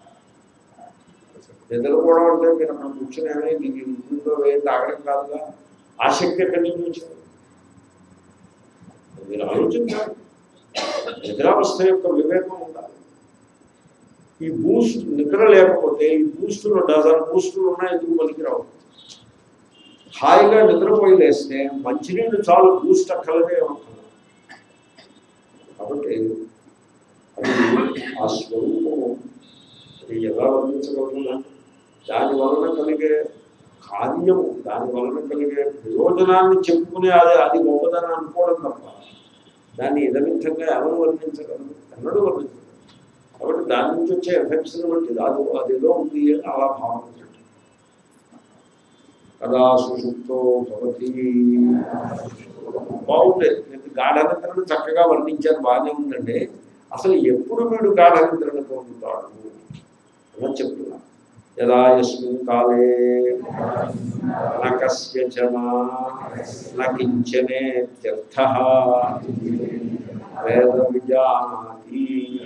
నిద్రపోవడం అంటే మీరు అక్కడ కూర్చుని నీకు ఇంట్లో ఏం తాగడం కాదుగా ఆ శక్తి ఎక్కడి నుంచి వచ్చింది మీరు ఆలోచించాలి నిద్రావస్థ యొక్క వివేకం ఉండాలి ఈ బూస్ట్ నిద్ర లేకపోతే ఈ బూస్టులు డజన్ బూస్టులు ఉన్నాయి ఎందుకు పనికిరావు హాయిగా నిద్రపోయి లేస్తే మంచినీళ్ళు చాలు బూస్ట్ అక్కలనే ఉంటుంది కాబట్టి అది ఆ స్వరూపము అది ఎలా వర్ణించగలుగుతుందా దాని వలన కలిగే కార్యము దాని వలన కలిగే ప్రయోజనాన్ని చెప్పుకునే అది అది గొప్పదని అనుకోవడం తప్ప దాన్ని ఇదమిత్తంగా ఎవరు వర్ణించగలరు ఎన్నడూ వర్ణించగలరు కాబట్టి దాని నుంచి వచ్చే ఎఫెక్ట్స్ని బట్టి అది అదేదో ఉంది అని అలా భావించండి కదా సుషుప్తో భవతి బాగుంది గాఢ నిద్రను చక్కగా వర్ణించారు బాగానే ఉందండి అసలు ఎప్పుడు వీడు గాఢ నిద్రను పొందుతాడు అని చెప్తున్నా యదా యస్మిన్ కాలే నకస్యచన నకించనే తీర్థ వేద విజానాతి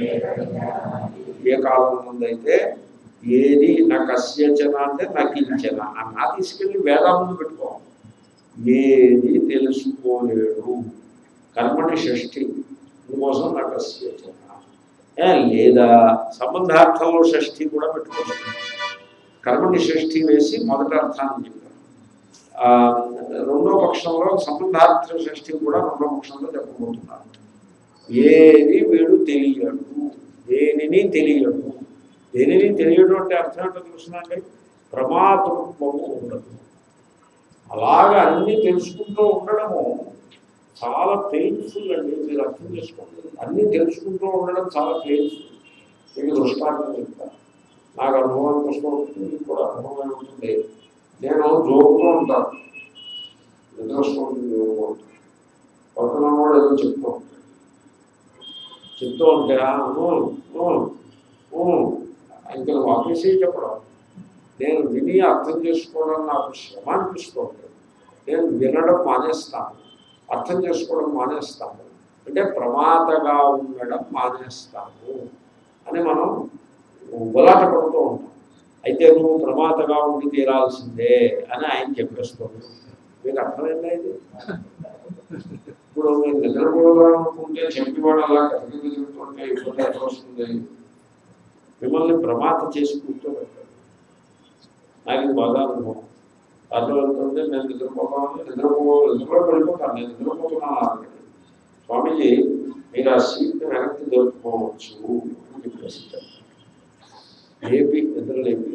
ఏ కాలం ముందైతే ఏది నా కస్యచన అంటే నకించన అన్నా తీసుకెళ్ళి వేదాలను పెట్టుకో ఏది తెలుసుకోలేడు కర్మని షష్ఠి ఇందుకోసం నా కస్యచన ఏ, లేదా సంబంధార్థంలో షష్ఠి కూడా పెట్టుకోవచ్చు కర్మని షష్ఠి వేసి మొదటి అర్థాన్ని చెప్పారు ఆ, రెండో పక్షంలో సంబంధార్థ షష్ఠి కూడా రెండో పక్షంలో చెప్పబోతున్నారు ఏది వీడు తెలియడు దేనిని తెలియడు దేనిని తెలియడు అంటే అర్థం ఏంటో తెలుసునండి ప్రమాతృత్వము ఉండదు అలాగా అన్నీ తెలుసుకుంటూ ఉండడము చాలా పెయిన్ఫుల్ అండి మీరు అర్థం చేసుకోండి అన్నీ తెలుసుకుంటూ ఉండడం చాలా పెయిన్ఫుల్ మీకు దృష్టాంతం చెప్తాను నాకు అనుభవానికి వస్తూ ఉంటుంది మీకు కూడా అనుభవం ఉంటుంది నేను జోకుతూ ఉంటాను నిద్ర వస్తుంది జోకుతూ ఉంటాను పక్కన కూడా ఏదో చెప్తూ ఉంటాను చెప్తూ ఉంటే "ఆ, ఊ, ఊ, ఊ" ఇంకా నువ్వు ఆపేసి చెప్పడం నేను విని అర్థం చేసుకోవడం నాకు శ్రమ అనిపిస్తూ ఉంటుంది నేను వినడం మానేస్తాను అర్థం చేసుకోవడం మానేస్తాను అంటే ప్రమాదగా ఉండడం మానేస్తాను అని మనం ఉబలాట పడుతూ ఉంటాం అయితే నువ్వు ప్రమాదగా ఉండి తీరాల్సిందే అని ఆయన చెప్పేస్తుంది మీకు అర్థమైందా ఇది ఇప్పుడు మీరు నిద్రపోవాలనుకుంటే చెప్పేవాడు అలా కథకి చెప్తుంటే ఇబ్బంది ఎట్లా వస్తుంది మిమ్మల్ని ప్రమాద చేసి కూర్చోబెట్టాడు నాకు ఇది బాగా అనుభవం దాంట్లో వెళ్తుంటే నేను నిద్రపోతాను నిద్రపో నిద్రలో వెళ్ళిపోతాను నేను నిద్రపోతున్నాను అన్నాడు. స్వామీజీ మీరు ఆ సీట్ వెనక్కి దొరుకుకోవచ్చు అని చెప్పేసి చెప్పారు. లేపి నిద్ర లేపి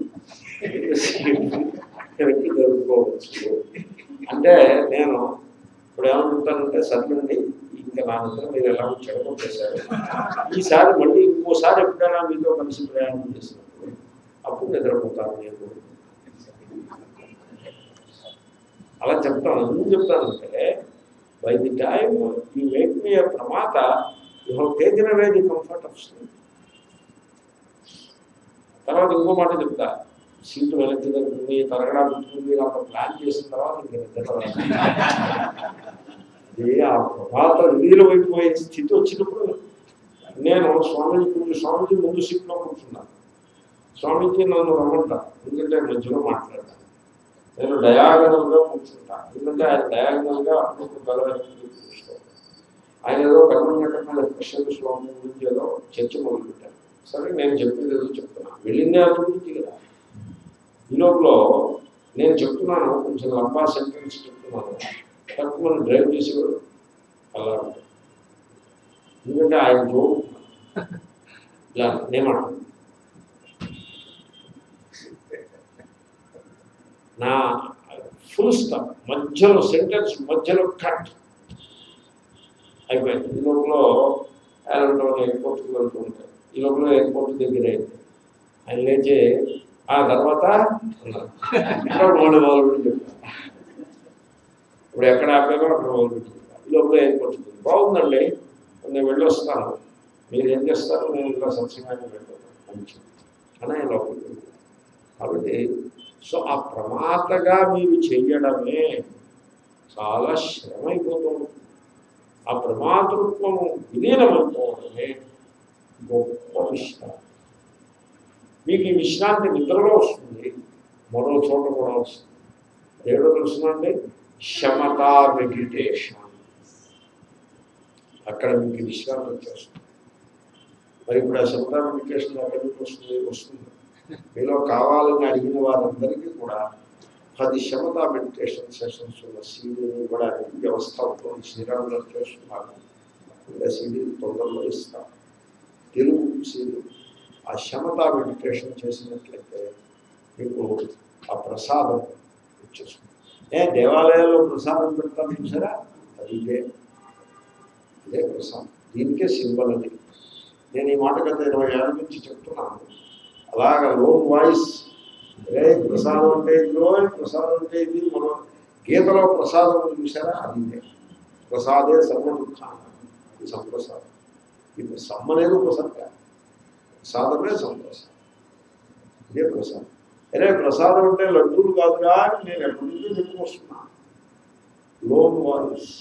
వెనక్కి దొరుకుకోవచ్చు అంటే నేను ఇప్పుడు ఏమనుకుంటానంటే సర్లేండి ఇంకా నా నిద్ర మీరు ఎలా చెడగొట్టేశారు ఈసారి మళ్ళీ ఇంకోసారి ఎప్పుడైనా మీతో కలిసి ప్రయాణం చేసినప్పుడు అప్పుడు నిద్రపోతాను నేను అలా చెప్తాను ఎందుకు చెప్తానంటే by the time you make me a ప్రమాత you have taken away the comfort of sleep తర్వాత ఇంకో మాట చెప్తా సీటు వెనక్కి తగ్గుతుంది తరగడా పెట్టుకుంది అంత ప్లాన్ చేసిన తర్వాత ఇంక నిద్ర రాదు. ఇది ఆ ప్రభాత విలీనమైపోయే స్థితి వచ్చినప్పుడు నేను స్వామీజీ కొంచెం స్వామీజీ ముందు సీట్లో కూర్చున్నాను స్వామీజీ నన్ను రమ్మంటా ఎందుకంటే మధ్యలో మాట్లాడతాను నేను డయాగనల్గా కూర్చుంటాను ఎందుకంటే ఆయన డయాగనల్గా అప్పుడు బలవరికి కూర్చుంటాను ఆయన ఏదో కర్మకట్టమైన స్పెషల్ స్వామి గురించి ఏదో చర్చ మొదలుపెట్టారు సరే నేను చెప్పేది ఏదో చెప్తున్నా వెళ్ళిందే అటు గురించి కదా ఈ లోపల నేను చెప్తున్నాను కొంచెం లంబా సెంటెన్స్ చెప్తున్నాను తక్కువ మనం డ్రైవ్ చేసేవాడు అలా ఉంటుంది. ఎందుకంటే ఆయన జో ఇలా నేమాట నా ఫుల్ స్టాప్ మధ్యలో సెంటెన్స్ మధ్యలో కట్ అయిపోయింది ఈ లోపల ఎయిర్పోర్ట్ ఎయిర్పోర్ట్కి వెళ్తూ ఉంటాయి ఈ లోపల ఎయిర్పోర్ట్ దగ్గర అయింది ఆయన లేచి ఆ తర్వాత అన్నారు. ఇక్కడ మొదలు మొదలు చెప్పారు ఇప్పుడు ఎక్కడ ఆపామో అక్కడ మొదలు పెట్టుకుంటారు ఈ లోపల ఎయిర్పోర్ట్ ఉంది. బాగుందండి నేను వెళ్ళొస్తాను మీరు ఏం చేస్తారు నేను ఇలా సత్సంగానికి వెళ్ళిపోతాను మంచిది అని ఆయన లోపలికి వెళ్ళారు. కాబట్టి సో ఆ ప్రమాదగా మీరు చెయ్యడమే చాలా శ్రమ అయిపోతుంది ఆ ప్రమాతృత్వము విలీనమైపోవడమే గొప్ప విశ్రాంతి మీకు ఈ విశ్రాంతి నిద్రలో వస్తుంది మరో చోట కూడా వస్తుంది ఏడో తెలుసునండి శమతా మెడిటేషన్ అక్కడ మీకు విశ్రాంతి వచ్చేస్తుంది మరి ఇప్పుడు ఆ శమతా మెడిటేషన్ ఎక్కడి నుంచి వస్తుంది వస్తుంది మీలో కావాలని అడిగిన వారందరికీ కూడా పది శమత మెడిటేషన్ సెషన్స్ ఉన్న సీడీని ఇవ్వడానికి వ్యవస్థ ఉంటుంది శ్రీరాములు చేస్తున్నారు ఇంకా సీడీ తొందరలో ఇస్తాం తెలుగు సీడీ ఆ శమత మెడిటేషన్ చేసినట్లయితే మీకు ఆ ప్రసాదం వచ్చేస్తుంది ఏ దేవాలయాల్లో ప్రసాదం పెడతాం చూసారా అది ఇదే ఇదే ప్రసాదం దీనికే సింబల్ అది నేను ఈ మాట గత ఇరవై ఏళ్ళ నుంచి చెప్తున్నాను అలాగ లోన్ వాయిస్ రే ప్రసాదం అంటే ఇదిలో ప్రసాదం అంటే ఇది మనం గీతలో ప్రసాదం చూసారా అది ఇదే ప్రసాదే సర్వ దుఃఖాన్ని సంప్రసాదం ఇప్పుడు సమ్మ అనేది ఉపసర్గ ప్రసాదమే సంప్రసాదం ఇదే ప్రసాదం అరే ప్రసాదం అంటే లడ్డూలు కాదుగా అని నేను ఎప్పటి నుంచో చెప్పుకొస్తున్నా లోన్ వాయిస్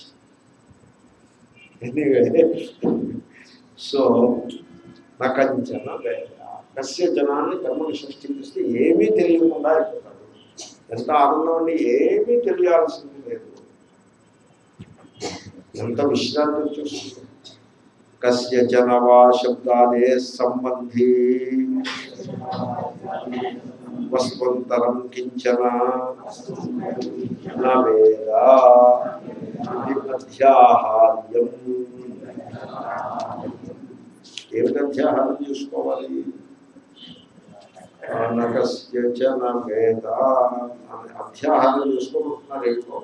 ఎనీవే సో నకంచన వేద కస్య జనాన్ని కర్మని సృష్టిస్తే ఏమీ తెలియకుండా అయిపోతాడు ఎంత ఆనందం అండి ఏమీ తెలియాల్సింది లేదు ఎంత విశ్రాంతి వచ్చేస్తుంది కస్య జనవా శబ్దాలే సంబంధీ వస్వంతరం కించన న వేద ఇది అధ్యాహార్యం ఏమిటి అధ్యాహారం చేసుకోవాలి నకస్య చ న వేద అని అధ్యాహారం చేసుకోబోతున్నారు ఏంటో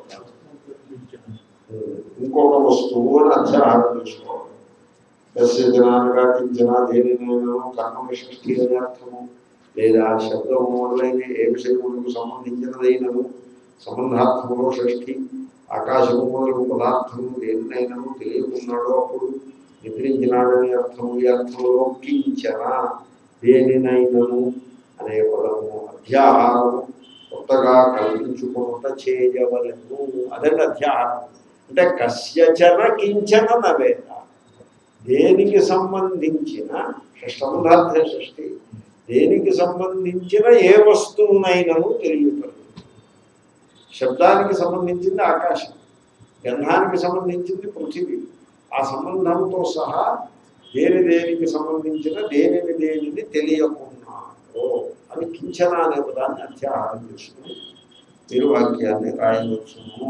ఇంకొక వస్తువు అని అధ్యాహారం చేసుకోవాలి ఎస్య జనాలుగా కించన దేనినైనా కర్మ విశిష్టి అనే అర్థము లేదా శబ్దము మొదలైన ఏ విషయములకు సంబంధించినదైనను సంబంధార్థములో షష్ఠి ఆకాశము మొదలగు పదార్థము దేనినైనను తెలియకున్నాడో అప్పుడు నిద్రించినాడనే అర్థము ఈ అర్థంలో కించన దేనినైనను అనే పదము అధ్యాహారము కొత్తగా కల్పించుకుంట చేయవలను అదండి అధ్యాహారం అంటే కస్యచన కించన నవేద దేనికి సంబంధించిన షష్టబంధార్థ సృష్టి దేనికి సంబంధించిన ఏ వస్తువునైనను తెలియటం శబ్దానికి సంబంధించింది ఆకాశం గంధానికి సంబంధించింది పృథివీ ఆ సంబంధంతో సహా దేని దేనికి సంబంధించిన దేనిని దేనిని తెలియకున్నాడు అని కించన అనే పదాన్ని అత్యాహారం చేసుకుని మీరు వాక్యాన్ని రాయవచ్చును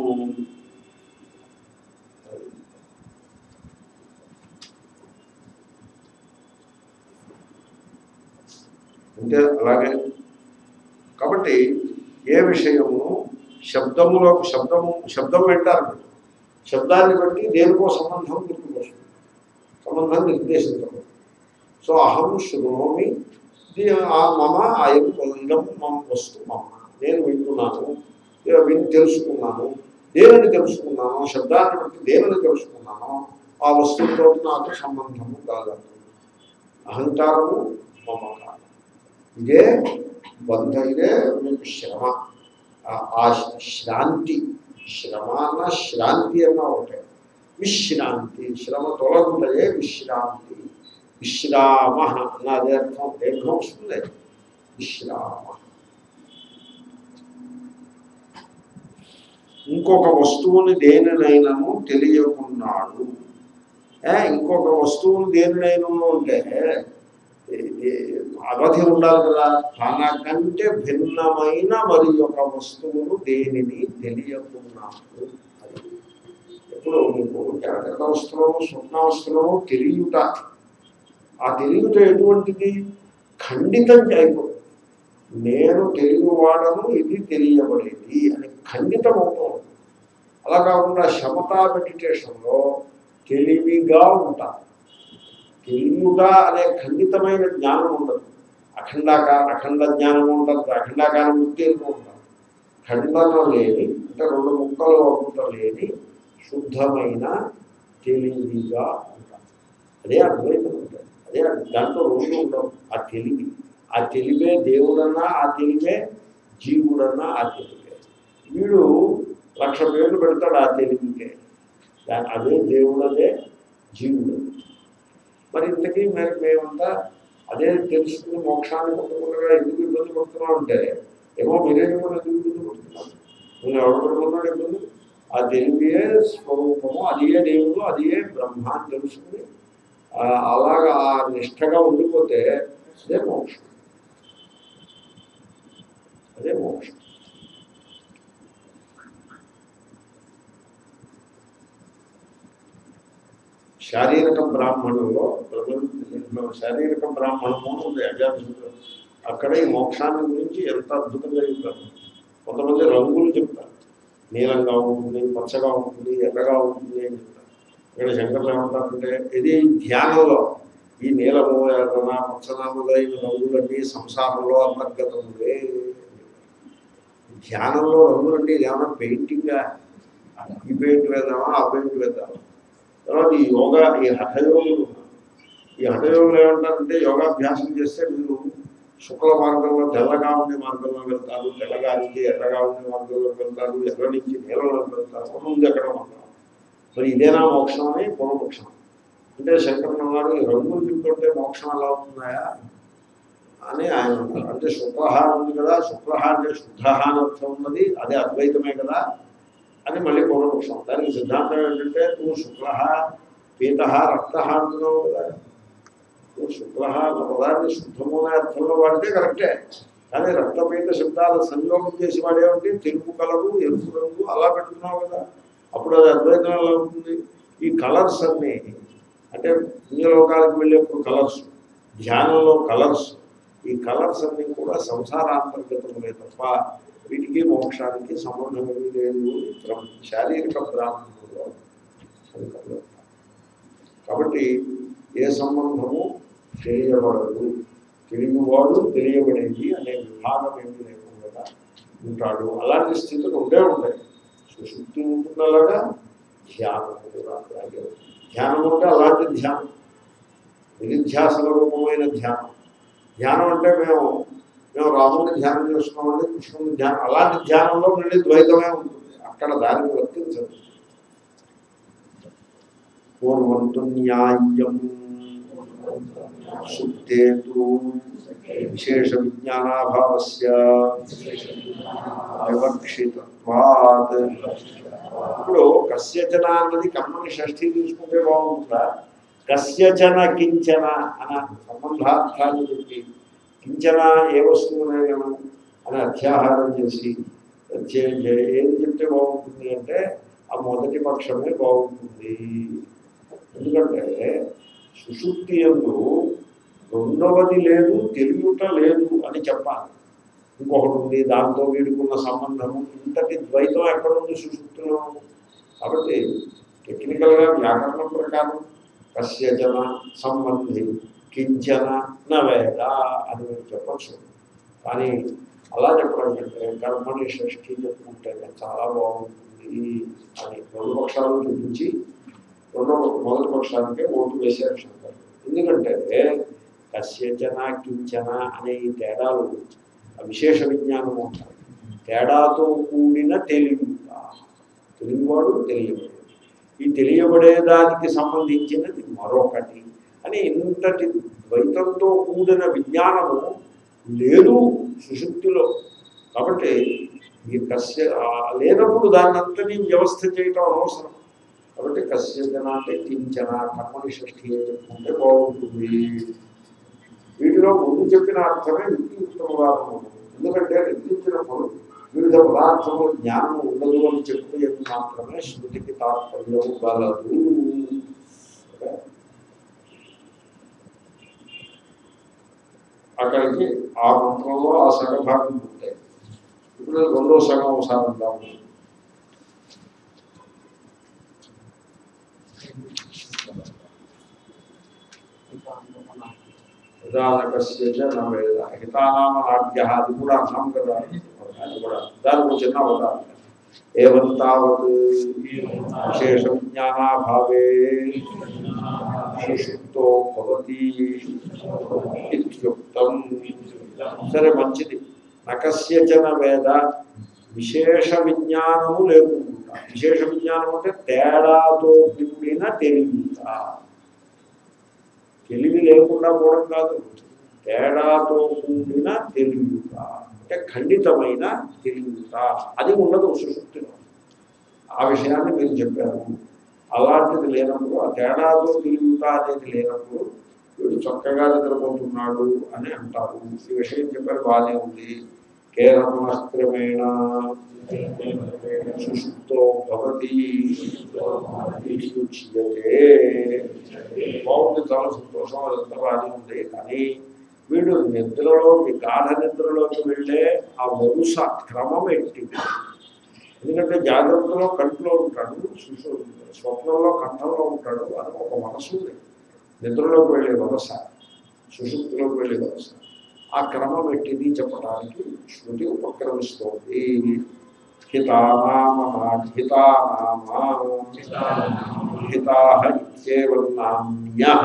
అంటే అలాగే కాబట్టి ఏ విషయము శబ్దములో శబ్దము శబ్దం వింటారు మీరు శబ్దాన్ని బట్టి దేనికో సంబంధం గుర్తుకొస్తుంది సంబంధం నిర్దేశించబడి సో అహం శృణోమి ఇది ఆ మమ అయం ఇదం మమ వస్తు మమ నేను వింటున్నాను ఇక విని తెలుసుకున్నాను దేనిని తెలుసుకున్నాను శబ్దాన్ని బట్టి దేనిని తెలుసుకున్నాను ఆ వస్తువుతో నాకు సంబంధము కాదు అహంకారము మమకారం ఇదే బంధ ఇదే మీకు శ్రమ ఆ- ఆ శ్రాంతి శ్రమ అన్న శ్రాంతి అన్న ఒకటే విశ్రాంతి శ్రమ తొలగుంటే విశ్రాంతి విశ్రామ అన్న అదే అర్థం దీర్ఘం వస్తుంది విశ్రామ ఇంకొక వస్తువుని దేనినైనాను తెలియకున్నాడు ఏ, ఇంకొక వస్తువుని దేనినైనా అంటే ఏ- ఏ- అవధి ఉండాలి కదా తనకంటే భిన్నమైన మరి ఒక వస్తువును దేనిని తెలియకున్నాడు అది ఇప్పుడు మీకు జాగ్రత్త వస్త్రము స్వప్నావస్థలో తెలియట ఆ తెలియట ఎటువంటిది ఖండితం అయిపోతుంది నేను తెలియవాడను ఇది తెలియబడేది అని ఖండితం అవుతుంది అలా కాకుండా శమతా మెడిటేషన్లో తెలివిగా ఉంటారు తెలియట అనే ఖండితమైన జ్ఞానం ఉండదు అఖండాకార అఖండ జ్ఞానం ఉండదు అఖండాకార ముక్తి ఎక్కువ ఉంటారు ఖండన లేని అంటే రెండు ముక్కలు ఒకట లేని శుద్ధమైన తెలివిగా ఉంటారు అదే అద్వైతం ఉంటుంది అదే అద్వై- దాంట్లో రెండు ఉండవు ఆ తెలివి ఆ తెలివే దేవుడన్నా ఆ తెలివే జీవుడన్నా ఆ తెలివే వీడు లక్ష పేర్లు పెడతాడు ఆ తెలివికే దా- అదే దేవుడదే జీవుడు మరి ఇంతకీ మరి మేమంతా అదే తెలుసుకుని మోక్షాన్ని పొందకుండా ఎందుకు ఇబ్బంది పడుతున్నాం అంటే ఏమో మీరే కూడా ఎందుకు ఇబ్బంది పడుతున్నాం మీరు ఎవరు పడుతున్నాడు ఇబ్బంది ఆ తెలివియే స్వరూపము అదియే దేవుడు అదియే బ్రహ్మ అని తెలుసుకుని ఆ, అలాగా ఆ నిష్టగా ఉండిపోతే అదే మోక్షం అదే మోక్షం శారీరక బ్రాహ్మణంలో బ్రహ్మ శారీరక బ్రాహ్మణము అని ఉంది అజాతశుద్ధం అక్కడ ఈ మోక్షాన్ని గురించి ఎంత అద్భుతంగా చెప్తారు కొంతమంది రంగులు చెప్తారు నీలంగా ఉంటుంది పచ్చగా ఉంటుంది ఎర్రగా ఉంటుంది అని చెప్తారు ఇక్కడ శంకర్లు ఏమంటారంటే ఇది ధ్యానంలో ఈ నీలము ఎర్రన పచ్చన మొదలైన రంగులన్నీ సంసారంలో అంతర్గతములే ధ్యానంలో రంగులన్నీ ఇది ఏమన్నా పెయింటింగా ఈ పెయింట్ వేద్దామా ఆ పెయింట్ వేద్దామా తర్వాత ఈ యోగా ఈ హఠయోగులు ఉన్నారు. ఈ హఠయోగులు ఏమంటారంటే యోగాభ్యాసం చేస్తే మీరు శుక్ల మార్గంలో తెల్లగా ఉండే మార్గంలో వెళ్తారు తెల్లగా నుంచి ఎర్రగా ఉండే మార్గంలో వెళ్తారు ఎర్ర నుంచి నీళ్ళలోకి వెళ్తారు అని ఉంది అక్కడ మార్గం మరి ఇదేనా మోక్షం అని పూర్వపక్షం అంటే శంకరుని వారు ఈ రంగులు చెప్తుంటే మోక్షం ఎలా అవుతున్నాయా అని ఆయన అన్నారు అంటే శుక్ల ఉంది కదా శుక్ల అంటే శుద్ధ అని అర్థం ఉన్నది అదే అద్వైతమే కదా అని మళ్ళీ పూర్వపక్షం దానికి సిద్ధాంతం ఏంటంటే నువ్వు శుక్ల పీత రక్త అంటున్నావు కదా నువ్వు శుక్ల అన్న పదాన్ని శుద్ధము అనే అర్థంలో వాడితే కరెక్టే కానీ రక్తపీత శబ్దాల సంయోగం చేసి వాడేమంటే తెలుపు కలరు ఎరుపు రంగు అలా పెట్టుకున్నావు కదా అప్పుడు అది అద్వైతం ఎలా ఉంటుంది ఈ కలర్స్ అన్నీ అంటే పుణ్యలోకాలకు వెళ్ళేప్పుడు కలర్స్ ధ్యానంలో కలర్స్ ఈ కలర్స్ అన్నీ కూడా సంసారాంతర్గతములే తప్ప వీటికి మోక్షానికి సంబంధం ఏమీ లేదు బ్రహ్మ శారీరక బ్రాహ్మణంలో శంకర్లు అంటారు. కాబట్టి ఏ సంబంధము తెలియబడదు తెలియవాడు తెలియబడేది అనే విభాగం ఏమీ లేకుండా ఉంటాడు అలాంటి స్థితులు ఉండే ఉంటాయి సుశుద్ధి ఉంటున్నలాగా ధ్యానం కూడా అలాగే ఉంటుంది. ధ్యానం అంటే అలాంటి ధ్యానం నిధిధ్యాసన రూపమైన ధ్యానం ధ్యానం అంటే మేము మేము రాముడిని ధ్యానం చేస్తున్నామండి కృష్ణుని ధ్యానం అలాంటి ధ్యానంలో మళ్ళీ ద్వైతమే ఉంటుంది అక్కడ దానికి వర్తించదు పూర్వంతు న్యాయం సుప్తేతు విశేష విజ్ఞానాభావస్య వివక్షితత్వాత్ ఇప్పుడు కస్యచన అన్నది కర్మని షష్ఠి తీసుకుంటే బాగుంటుందా కస్యచన కించన అన్న సంబంధార్థాన్ని చెప్పి కించన ఏ వస్తువునైనా అని అత్యాహారం చేసి చే- చే- ఏది చెప్తే బాగుంటుంది అంటే ఆ మొదటి పక్షమే బాగుంటుంది ఎందుకంటే సుశుక్తి ఎందు రెండవది లేదు తెలియట లేదు అని చెప్పాలి ఇంకొకటి ఉంది దాంతో వీడుకున్న సంబంధము ఇంతటి ద్వైతం ఎక్కడ ఉంది సుశుక్తిలో కాబట్టి టెక్నికల్గా వ్యాకరణం ప్రకారం కస్యజన సంబంధి కించన నవేద అని మీరు చెప్పచ్చు కానీ అలా చెప్పడం కంటే కర్మని షష్ఠి చెప్పుకుంటే చాలా బాగుంటుంది అని రెండు పక్షాలు చూపించి రెండో మొదటి పక్షానికే ఓటు వేశారు శంకర్ ఎందుకంటే కస్యచన కించన అనే ఈ తేడాలు ఆ విశేష విజ్ఞానం ఉంటాయి తేడాతో కూడిన తెలివి తెలివివాడు తెలియబడేది ఈ తెలియబడేదానికి సంబంధించినది మరొకటి అని ఇంతటి ద్వైతంతో కూడిన విజ్ఞానము లేదు సుశుక్తిలో కాబట్టి ఈ కస్య ఆ లేనప్పుడు దాన్ని అంతని వ్యవస్థ చేయటం అనవసరం కాబట్టి కస్యజన అంటే కించన కర్మని షష్ఠి అని చెప్పుకుంటే బాగుంటుంది వీటిలో ముందు చెప్పిన అర్థమే యుక్తియుక్తముగా ఉంటుంది ఎందుకంటే నిర్దించినప్పుడు వివిధ పదార్థముల జ్ఞానం ఉండదు అని చెప్పేది మాత్రమే శృతికి తాత్పర్యం గలదు ఓకే? అక్కడికి ఆ మంత్రంలో ఆ సగ భాగం పూర్తయి ఇప్పుడు రెండో సగం ఒకసారి అందాము ఉదాహరణకస్య చ న వేద హితానామ నాట్య అది కూడా అన్నాం కదా అది కూడా దానికి చిన్న అవతారం ఏవం తావత్ విశేష విజ్ఞానాభావే సుషుప్తో భవతి ఇత్యుక్తం సరే మంచిది నకస్యచన వేద విశేష విజ్ఞానము లేకుండా విశేష విజ్ఞానం అంటే తేడాతో కూడిన తెలివిత తెలివి లేకుండా పోవడం కాదు తేడాతో కూడిన తెలివిత అంటే ఖండితమైన తెలివిత అది ఉండదు సుశుక్తిలో ఆ విషయాన్ని మీరు చెప్పారు అలాంటిది లేనప్పుడు ఆ తేడాతో తెలివిత అనేది లేనప్పుడు వీడు చక్కగా నిద్రపోతున్నాడు అని అంటారు ఈ విషయం చెప్పారు బాగానే ఉంది కేరళక్రమేణ సుషుప్తో భవతి ఇది ఉచ్యతే బాగుంది చాలా సంతోషం అదంతా బాగానే ఉంది కానీ వీడు నిద్రలోకి గాఢ నిద్రలోకి వెళ్ళే ఆ వరుస క్రమం ఎట్టింది ఎందుకంటే జాగ్రత్తలో కంట్లో ఉంటాడు సుషు స్వప్నంలో కంఠంలో ఉంటాడు అని ఒక మనసు ఉంది నిద్రలోకి వెళ్ళే వరస సుషుప్తిలోకి వెళ్ళే వరస ఆ క్రమం ఎట్టిది చెప్పడానికి శృతి ఉపక్రమిస్తోంది హితానామ హితానామ హితాహ ఇత్యేవం నామ్యః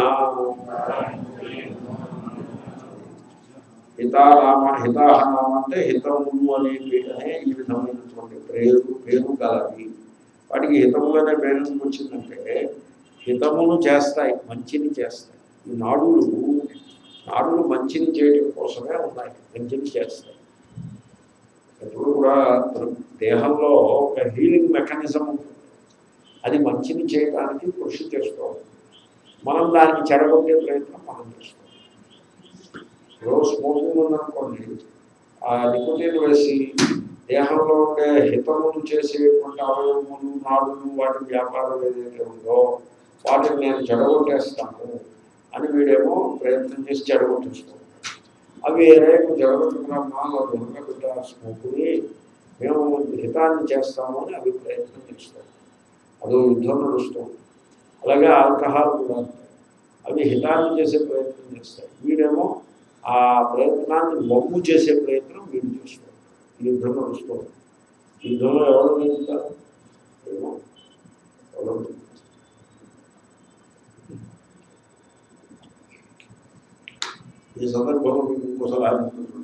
హితానామ హితాహ నామ అంటే హితములు అనే పే- అనే ఈ విధమైనటువంటి పేరు పేరు గలవి వాటికి హితములనే పేరు ఎందుకు వచ్చిందంటే హితమును చేస్తాయి మంచిని చేస్తాయి ఈ నాడులు నాడులు మంచిని చేయడం కోసమే ఉన్నాయి మంచిని చేస్తాయి ఎప్పుడు కూడా దేహంలో ఒక హీలింగ్ మెకానిజం ఉంటుంది అది మంచిని చేయడానికి కృషి చేస్తూ ఉంటుంది. మనం దానికి చెడగొట్టే ప్రయత్నం మనం చేస్తాం రోజు స్మోకింగ్ ఉందనుకోండి ఆ నికోటిన్ వేసి దేహంలో ఉండే హితములు చేసేటువంటి అవయవములు నాడులు వాటి వ్యాపారం ఏదైతే ఉందో వాటిని నేను చెడగొట్టేస్తాను అని వీడేమో ప్రయత్నం చేసి చెడగొట్టేస్తాం అవి రేపు జగబెట్టుకున్నామా దొంగ బిడ్డ స్మోకుని మేము హితాన్ని చేస్తాము అని అవి ప్రయత్నం చేస్తాం అదో యుద్ధం నడుస్తుంది అలాగే ఆల్కహాల్ కూడా అంతే. అవి హితాన్ని చేసే ప్రయత్నం చేస్తాయి వీడేమో ఆ ప్రయత్నాన్ని మమ్ము చేసే ప్రయత్నం వీడు చేస్తాడు ఈ యుద్ధం నడుస్తుంది ఈ యుద్ధంలో ఎవరు గెలుస్తారు ఏమో ఎవరు గెలుస్తారు? ఈ సందర్భంలో మీకు ఇంకోసారి ఆలోచించుకుంటున్నాను.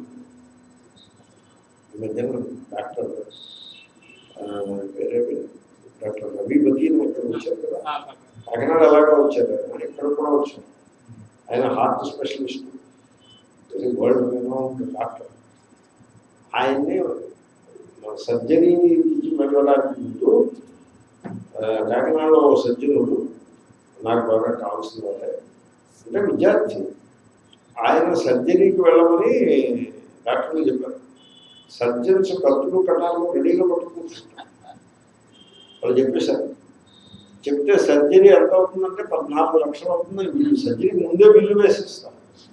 ఈ మధ్యన డాక్టర్ ఆ, వేరే వేరే డాక్టర్ రవి బదీన్ ఇక్కడ వచ్చారు కదా కాకినాడ ఎలాగా వచ్చారు ఆయన ఇక్కడ కూడా వచ్చారు ఆయన heart specialist world famous doctor ఆయన్ని సర్జరీకి వెళ్ళడానికి ముందు ఆ, కాకినాడలో సర్జనుడు నాకు బాగా కావాల్సిన వాళ్ళే అంటే విద్యార్థి ఆయన సర్జరీకి వెళ్ళమని డాక్టర్లు చెప్పారు సర్జన్స్ కత్తులు కట్టాలు రెడీగా పట్టుకుంటున్నారు వాళ్ళు చెప్పేశారు చెప్తే సర్జరీ ఎంత అవుతుందంటే పద్నాలుగు లక్షలు అవుతుందని వీళ్ళు సర్జరీ ముందే బిల్లు వేసేస్తారు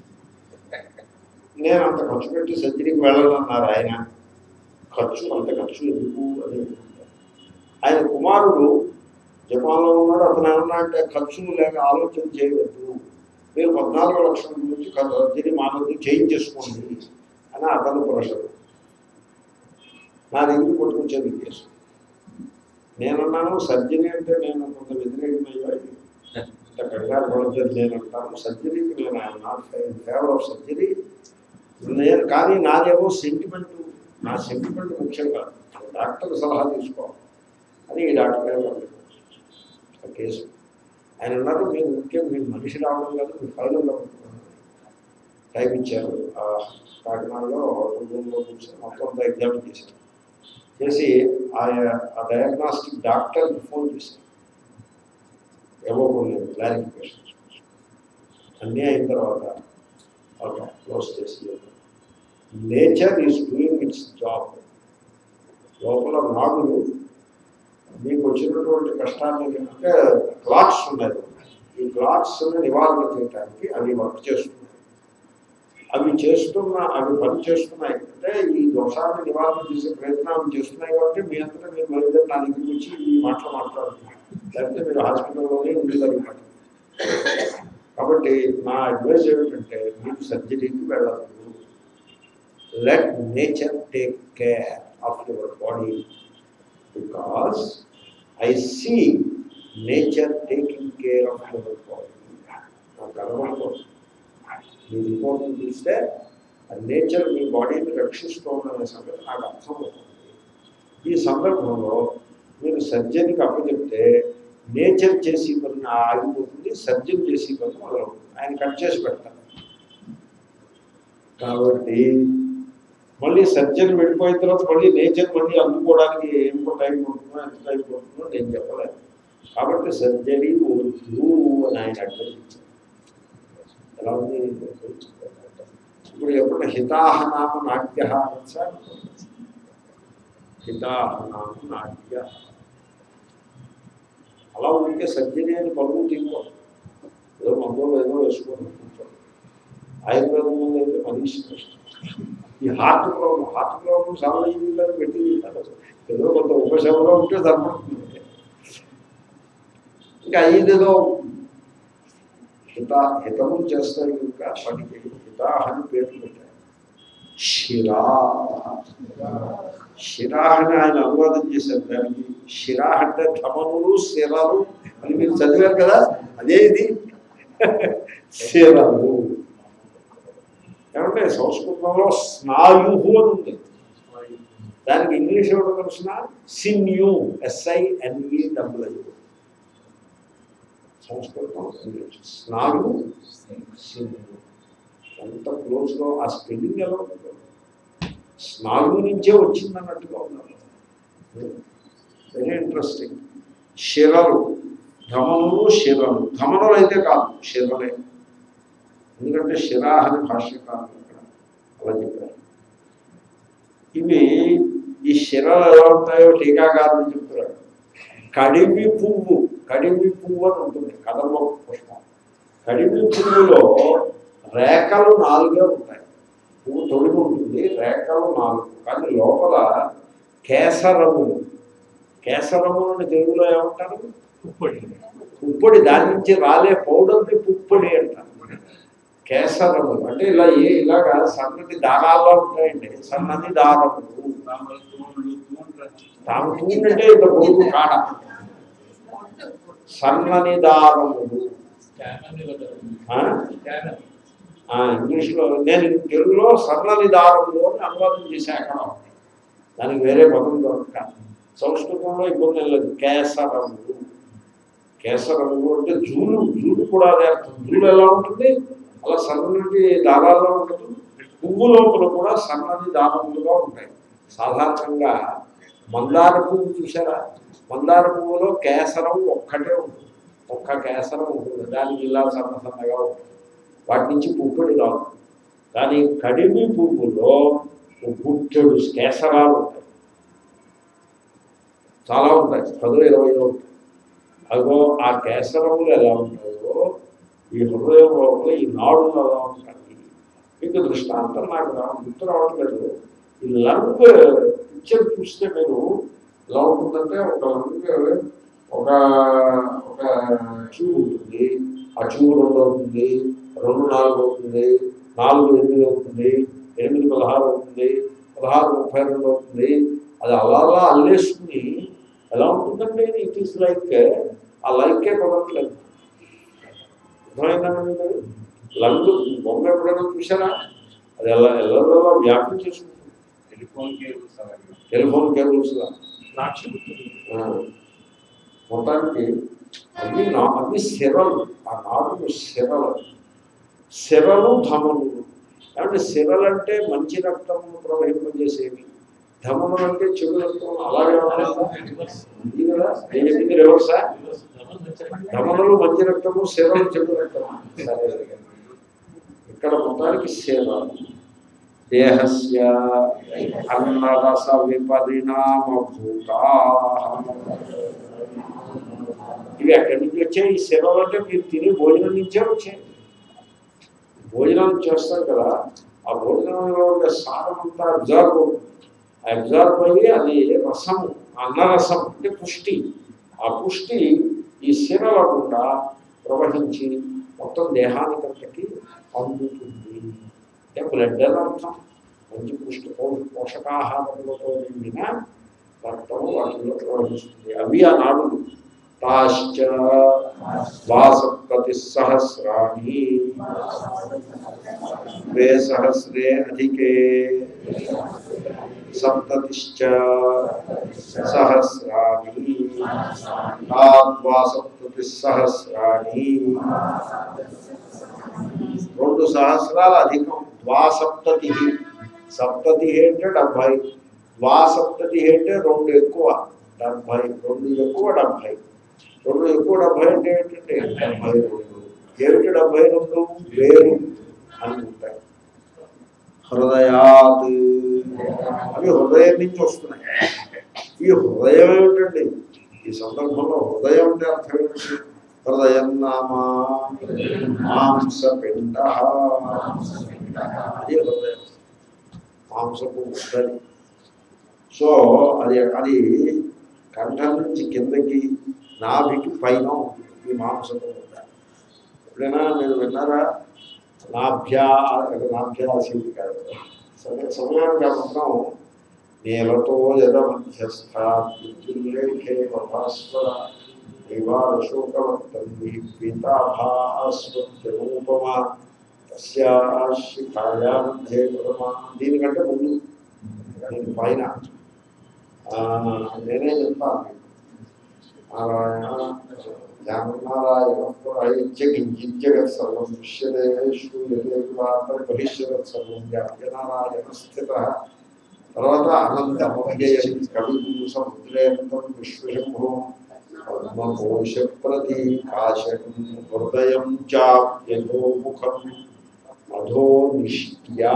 నేను అంత ఖర్చు పెట్టి సర్జరీకి వెళ్ళాలన్నారు ఆయన ఖర్చు అంత ఖర్చు ఎందుకు అని అనుకుంటారు. ఆయన కుమారుడు జపాన్లో ఉన్నాడు అతను ఏమన్నా అంటే ఖర్చులు లేక ఆలోచన చేయవద్దు మీరు పద్నాలుగు లక్షల నుంచి సర్జరీ మానవుడు చేయించేసుకోండి అని అతను ప్రశ్న నా దగ్గర కొట్టుకొచ్చేది కేసు నేనున్నాను సర్జరీ అంటే నేను కొంత వ్యతిరేకమయ్యాయి ఇంత కంగారు పడద్దు నేను అంటాను సర్జరీకి నేను I'm not in favour of surgery నేను కానీ నాదేమో సెంటిమెంట్ నా సెంటిమెంట్ ముఖ్యం కాదు డాక్టర్ సలహా తీసుకోవాలి అని ఈ డాక్టర్ గారు అన్నారు. ఆ కేసు ఆయన అన్నారు మీరు ముఖ్యం మీరు మనిషి రావడం కాదు మీరు ఫైనల్లో టైం ఇచ్చారు ఆ కాకినాడలో రూమ్లో కూర్చొని మొత్తం అంతా ఎగ్జామ్ చేశారు చేసి ఆయా ఆ డయాగ్నాస్టిక్ డాక్టర్కి ఫోన్ చేశారు ఏవో కొన్ని క్లారిఫికేషన్స్ అన్నీ అయిన తర్వాత ఓకే క్లోజ్ చేసి nature is doing its job లోపల నాగులు మీకు వచ్చినటువంటి కష్టాన్ని అంటే క్లాట్స్ ఉన్నాయి ఈ క్లాట్స్ నివారణ చేయడానికి అవి వర్క్ చేస్తున్నాయి అవి చేస్తున్న అవి పని చేస్తున్నాయి అంటే ఈ దోషాన్ని నివారణ చేసే ప్రయత్నం అవి చేస్తున్నాయి కాబట్టి మీ అంతా మీరు బయలుదేరి నా దగ్గరికి వచ్చి ఈ మాటలు మాట్లాడుతున్నారు లేకపోతే మీరు హాస్పిటల్లోనే ఉండగలుగుతారు కాబట్టి నా అడ్వైస్ ఏమిటంటే మీకు సర్జరీకి వెళ్ళదు let nature take care of your body because I see nature taking care of your body కనబడుతుంది మీ రిపోర్ట్ చూస్తే నేచర్ మీ బాడీని రక్షిస్తోందనే సంగతి నాకు అర్థమవుతుంది ఈ సందర్భంలో మీరు సర్జరీకి అప్పచెప్తే నేచర్ చేసి పని ఆగిపోతుంది సర్జన్ చేసి పని మొదలవుతుంది ఆయన కట్ చేసి పెడతారు కాబట్టి మళ్ళీ సర్జన్ వెళ్ళిపోయిన తర్వాత మళ్ళీ నేచర్ మళ్ళీ అందుకోవడానికి ఏం టైం పడుతుందో ఎంత టైం పడుతుందో నేను చెప్పలేను కాబట్టి సర్జరీ వద్దు అని ఆయన అడ్వైజ్ ఇచ్చారు ఎలా ఉంది ఇప్పుడు ఎప్పుడు హితాహనామ నాట్య సార్ హితాహనామ నాట్య అలా ఉంటే సర్జరీ అని పలువు తీసుకో ఏదో మందులు ఏదో వేసుకొని కూర్చోండి ఆయుర్వేదం ముందు అయితే మరీ ఇష్టం ఈ heart problem heart problem solve అయ్యిందని పెట్టి ఏదో కొంత ఉపశమనం ఉంటే సరిపడుతుంది ఇంకా ఐదేదో హిత హితము చేస్తారు కనుక వాటికి హితాహ అని పేరు పెట్టారు శిరా శిరా అని ఆయన అనువాదం చేశారు దానికి శిరా అంటే ధమనులు శిరాలు అని మీరు చదివారు కదా అదే ఇది శిరాలు ఏమంటే సంస్కృతంలో స్నాయు అని ఉంది దానికి ఇంగ్లీష్ ఏమిటో తెలిసిన సిన్యూ ఎస్ఐఎన్ఈ డబ్ల్యూ సంస్కృతం ఇంగ్లీష్ స్నాయు సిన్యూ ఎంత క్లోజ్గా ఆ స్పెల్లింగ్ ఎలా ఉంటుందో స్నాయు నుంచే వచ్చిందన్నట్టుగా ఉన్నారు వెరీ ఇంట్రెస్టింగ్ శిరలు ధమనులు శిరలు ధమనులు అయితే కాదు శిరలే ఎందుకంటే శిరాహని భాష్యకారులు ఇక్కడ అలా చెప్పారు ఇవి ఈ శిరలు ఎలా ఉంటాయో టీకాకారులు చెప్తున్నాడు కడిమి పువ్వు కడిమి పువ్వు అని ఉంటుంది కదమ్మ పుష్పం కడిమి పువ్వులో రేఖలు నాలుగే ఉంటాయి పువ్వు తొడిగి ఉంటుంది రేఖలు నాలుగు కానీ లోపల కేసరము కేసరము అని తెలుగులో ఏమంటారు పుప్పొడి దాని నుంచి రాలే పౌడర్ని పుప్పొడి అంటారు కేసరము అంటే ఇలా ఏ ఇలాగా సన్నటి దారాల్లో ఉంటాయండి సన్నని దారములు తాము తూనంటే ఇంత పొడుగు కాడ సన్నని దారములు ఆ? ఆ, ఇంగ్లీష్లో నేను తెలుగులో సన్నని దారములు అని అనువాదం చేసా అక్కడ దానికి వేరే పదం దొరక సంస్కృతంలో ఇబ్బంది లేదు కేసరములు కేసరములు అంటే జూలు జూలు కూడా అదే అర్థం జూలు ఎలా ఉంటుంది అలా సన్నటి దారాల్లో ఉంటుంది పువ్వు లోపల కూడా సన్నని దారములుగా ఉంటాయి సాధారణంగా మందార పువ్వు చూసారా మందార పువ్వులో కేసరం ఒక్కటే ఉంటుంది ఒక్క కేసరం ఉంటుంది దానికి ఇలా సన్న సన్నగా ఉంటుంది వాటి నుంచి పుప్పొడి రాదు కానీ కడిమి పువ్వులో గుట్టెడు కేసరాలు ఉంటాయి చాలా ఉంటాయి పదో ఇరవై ఉంటాయి అదిగో ఆ కేసరములు ఎలా ఉంటాయో ఈ హృదయం లోపల ఈ నాడులు ఎలా ఉంటాయి మీకు దృష్టాంతం నాకు రా- గుర్తు రావట్లేదు ఈ లంగ్ పిక్చర్ చూస్తే మీరు ఎలా ఉంటుందంటే ఒక లంగ్ ఒక ఒక ట్యూబ్ ఉంటుంది ఆ ట్యూబ్ రెండు అవుతుంది రెండు నాలుగు అవుతుంది నాలుగు ఎనిమిది అవుతుంది ఎనిమిది పదహారు అవుతుంది పదహారు ముప్పై రెండు అవుతుంది అది అలా అలా అల్లేసుకుని ఎలా ఉంటుందంటే ఇట్ ఈస్ లైక్ ఆ లైకే కొనట్లేదు అర్థమైందండి మీకు లంగ్ బొమ్మ ఎప్పుడైనా చూసారా అది ఎలా ఎలా వ్యాప్తి చేసుకుంటుంది టెలిఫోన్ కేబుల్స్ అలాగే టెలిఫోన్ కేబుల్స్ సాక్షి గుర్తుంది మొత్తానికి అన్ని నా అన్ని శిరలు ఆ నాలుగు శిరలు శిరలు ధమనులు కాబట్టి శిరలు అంటే మంచి రక్తము ప్రవహింపజేసేవి ధమనులు అంటే చెడు రక్తం అలాగే ఉంటాయి ఇది కదా నేను చెప్పింది రివర్సా ధమనులు మంచి రక్తము శిరలు చెడు రక్తము సరే ఇక్కడ మొత్తానికి శిరలు దేహస్య అన్నరస విపరిణామభూతా ఇవి ఎక్కడి నుంచి వచ్చాయి ఈ శిరలు అంటే మీరు తినే భోజనం నుంచే వచ్చాయి భోజనం చేస్తారు కదా ఆ భోజనంలో ఉండే సారం అంతా అబ్జర్వ్ అవుతుంది అబ్జర్వ్ అయ్యి అది రసము అన్నరసం అంటే పుష్టి ఆ పుష్టి ఈ శిరల గుండా ప్రవహించి మొత్తం దేహానికంతకి అందుతుంది అంటే బ్లడ్ అని అర్థం మంచి పుష్టి పౌ- పోషకాహారములతో నిండిన రక్తము వాటిలో ప్రవహిస్తుంది అవి ఆ నాడులు తాశ్చ ద్వాసప్తతి సహస్రాణి ద్వే సహస్రే అధికే సప్తతిశ్చ సహస్రాణి ద్వాసప్తతి సహస్రాణి రెండు సహస్రాలు అధికం ద్వాసప్తతి సప్తతి అంటే డెబ్భై ద్వాసప్తతి అంటే రెండు ఎక్కువ డెబ్భై రెండు ఎక్కువ డెబ్భై రెండు ఎక్కువ డెబ్భై అంటే ఏంటంటే డెబ్భై రెండు ఏమిటి డెబ్భై రెండు వేరు అని ఉంటాయి హృదయాత్ అవి హృదయం నుంచి వస్తున్నాయి ఈ హృదయం ఏమిటండి ఈ సందర్భంలో హృదయం అంటే అర్థం ఏమిటి హృదయం నామా మాంసపిండ అది హృదయం మాంసపు ముద్దది సో అది అది కంఠం నుంచి కిందకి నాభికి పైన ఉంటుంది ఈ మాంసపు ముద్ద ఎప్పుడైనా మీరు విన్నారా నాభ్యా నాభ్యాసీది కాదు సమయ సమయానికి ఆ మంత్రం నీలతో యద మధ్యస్థ విద్యుల్లేఖే భాస్వర నివారశోకవర్తంది పీతాభాస్వత్యనూపమ తస్యాశిఖాయా మధ్యే పరమా దీనికంటే ముందు దీని పైన ఆ, నేనే చెప్తాను మీకు. నారాయణ జ్ఞానారాయణ కించిత్ సర్వం దృశ్యతే శ్రూయతే బహిష్యత్ సర్వం జ్ఞానారాయణ స్థిత తర్వాత అనంతమవ్యయం కవి సముద్రేంతం విశ్వశంభో పద్మకోశ ప్రతీకాశకం హృదయం చాప్యతో ముఖం అధో నిష్ట్యా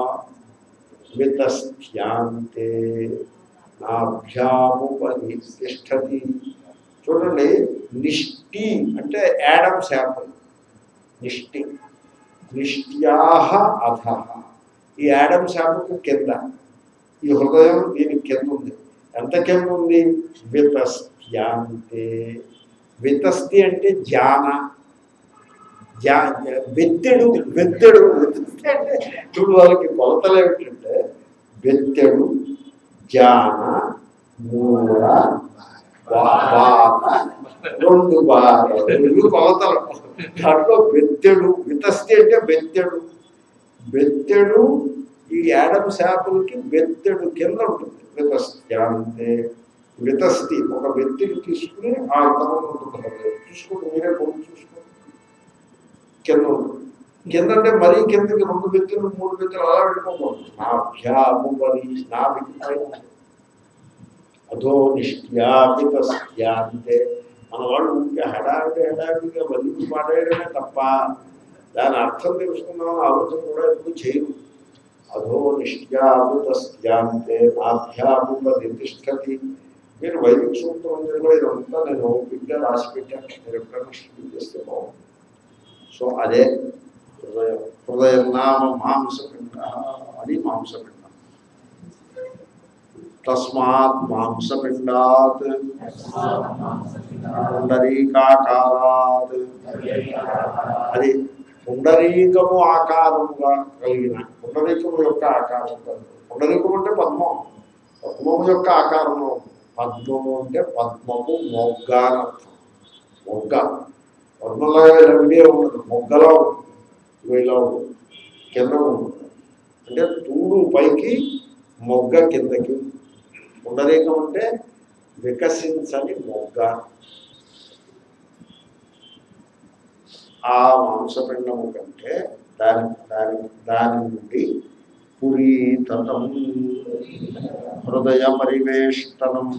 వితస్థ్యాంతే నాభ్యాముపరి తిష్టతి చూడండి నిష్టి అంటే యాడమ్స్ యాపిల్ నిష్టి నిష్ట్యాహ అధ ఈ యాడమ్స్ యాపిల్ కింద ఈ హృదయం దీని కింద ఉంది ఎంత కింద ఉంది వితస్త్యాంతే వితస్తి అంటే జాన జా బెత్తెడు బెత్తెడు వితస్తి అంటే ఇప్పుడు వాళ్ళకి కొలతలు ఏమిటంటే బెత్తెడు జాన మూడ వా- వాత రెండు బాధలు ఇవి కొలతలు దాంట్లో బెత్తెడు వితస్తి అంటే బెత్తెడు బెత్తెడు ఈ యాడమ్ శాపులకి బెత్తెడు కింద ఉంటుంది వితస్తి అంటే వితస్తి ఒక బెత్తెడు తీసుకుని ఆ అంతరం ఉంటుంది చూసుకోండి మీరే కొను చూసుకోండి కింద ఉంటుంది కింద అంటే మరీ కిందకి రెండు బెత్తెలు మూడు బెత్తెలు అలా వెళ్ళిపోకూడదు నా భ్యాము మరి నా పైన అధో నిష్ట్యాపితస్త్యా అంటే మన వాళ్ళు ఊరికే హడావిడి హడావిడిగా వదిలి పాడేయడమే తప్ప దాని అర్థం తెలుసుకుందాం ఆలోచన కూడా ఎప్పుడు చేయరు అధో నిష్ట్యాపితస్త్యాంతే నాభ్యాముపతిష్టతి మీరు వైదిక సూత్రంలో ఇదంతా నేను ఓపికగా రాసి పెట్టాను మీరు ఎప్పుడైనా స్టడీ చేస్తే బాగుంది సో అదే హృదయం హృదయం నామ మాంసపిండ అది మాంసపిండ తస్మాత్ మాంసపిండాత్ పుండరీకాకారాత్ అది పుండరీకము ఆకారముగా కలిగిన పుండరీకము యొక్క ఆకారం కాదు. పుండరీకము అంటే పద్మం పద్మము యొక్క ఆకారంలో ఉంది. పద్మము అంటే పద్మము మొగ్గ అని అర్థం మొగ్గ పద్మలాగా ఇలా విడిగా ఉండదు మొగ్గలా ఉంటుంది ఇగో ఇలా ఉంటుంది కింద ఉంటుంది అంటే తూడు పైకి మొగ్గ కిందకి పుండరీకం అంటే వికసించని మొగ్గ ఆ మాంసపిండము కంటే దాని దాని దాని నుండి పురీతనం హృదయ పరివేష్టనం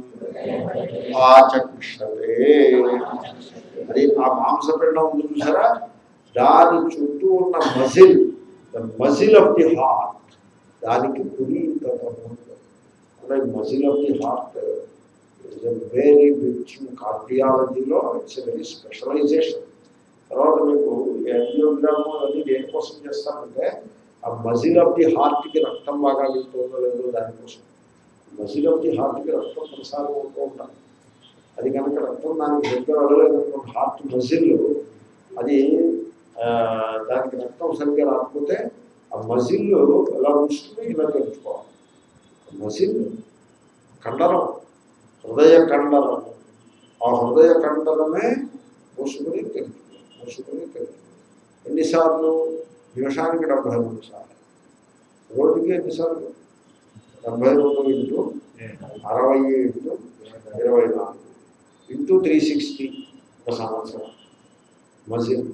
ఆచక్షతే అది ఆ మాంసపిండం ఉంది చూసారా దాని చుట్టూ ఉన్న muscle the muscle of the heart దానికి పురీతనం అంటే muscle of the heart is a very big కార్డియాలజీలో ఇట్స్ వెరీ స్పెషలైజేషన్ తర్వాత మీకు యాంజియోగ్రామ్ అది దేనికోసం చేస్తామంటే ఆ మజిల్ ఆఫ్ ది హార్ట్కి రక్తం బాగా వెళ్తుందో లేదో దానికోసం మజిల్ ఆఫ్ ది హార్ట్కి రక్తం కొనసాగుతూ ఉంటాం అది కనుక రక్తం దానికి దగ్గర వెళ్ళలేదనుకోండి హార్ట్ మజిల్ అది ఆ, దానికి రక్తం సరిగ్గా రాకపోతే ఆ మజిల్ ఎలా ఉంచుతుంది ఇలా తెలుసుకోవాలి మజిల్ కండరం హృదయ కండరం ఆ హృదయ కండలమే మూసుకుని తెలుస్తుంది మూసుకుని తెలుస్తుంది ఎన్నిసార్లు నిమిషానికి డెబ్బై రెండు సార్లు రోజుకి ఎన్నిసార్లు డెబ్బై రెండు ఇంటూ అరవై ఇంటూ ఇరవై నాలుగు ఇంటూ త్రీ సిక్స్టీ ఒక సంవత్సరం మజిల్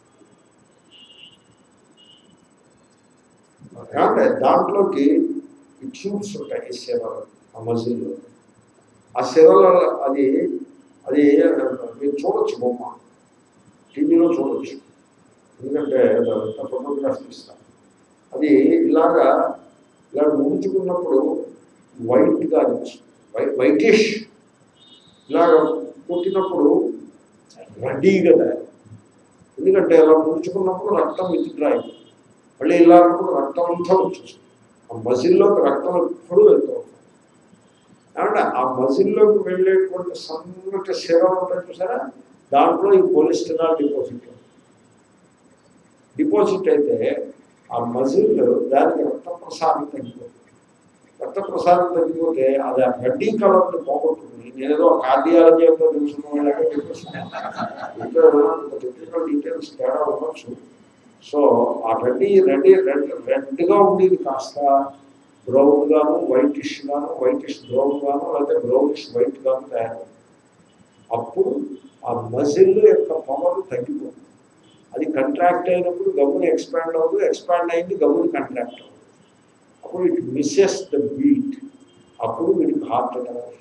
అంటే దాంట్లోకి ఈ ట్యూబ్స్ ఉంటాయి ఈ శిరలు ఆ మజిల్లో ఆ శిరల అది అది మీరు చూడొచ్చు బొమ్మ టీవీలో చూడొచ్చు ఎందుకంటే అదంతా ఫోటోగ్రాఫ్ తీస్తాను అది ఇలాగా ఇలా ముడుచుకున్నప్పుడు వైట్గా అనిపిస్తుంది వై వైటిష్ ఇలాగ పుట్టినప్పుడు రెడీగా తయారు ఎందుకంటే అలా ముడుచుకున్నప్పుడు రక్తం విత్డ్రా అయిపోతుంది మళ్ళీ ఇలా అన్నప్పుడు రక్తం అంతా వచ్చేస్తుంది ఆ మజిల్లోకి రక్తం ఎప్పుడు వెళ్తూ ఉంటుంది కాబట్టి ఆ మజిల్లోకి వెళ్ళేటువంటి సన్నటి శిరం ఉంటుంది చూసారా దాంట్లో ఈ కొలెస్ట్రాల్ డిపాజిట్ డిపాజిట్ అయితే ఆ మజిల్ దానికి రక్త ప్రసారం తగ్గిపోతుంది రక్త ప్రసారం తగ్గిపోతే అది ఆ గడ్డి కలర్ని పోగొట్టుకుని నేనేదో కార్డియాలజీ అంతా తెలుసుకున్న వాళ్ళగా చెప్పేస్తున్నాను టెక్నికల్ డీటెయిల్స్ తేడా ఉండొచ్చు సో ఆ రెడ్డి రెడ్డి రెడ్ రెడ్గా ఉండేది కాస్త బ్రౌన్ గాను వైటిష్ గాను వైటిష్ బ్రౌన్ గాను లేకపోతే బ్రౌనిష్ వైట్ గాను తయారవుతుంది అప్పుడు ఆ మజిల్ యొక్క పవర్ తగ్గిపోతుంది అది కంట్రాక్ట్ అయినప్పుడు గమ్ముని ఎక్స్పాండ్ అవ్వదు ఎక్స్పాండ్ అయింది గమ్ముని కంట్రాక్ట్ అవ్వదు అప్పుడు ఇట్ మిస్సెస్ ద బీట్ అప్పుడు వీడికి heart attack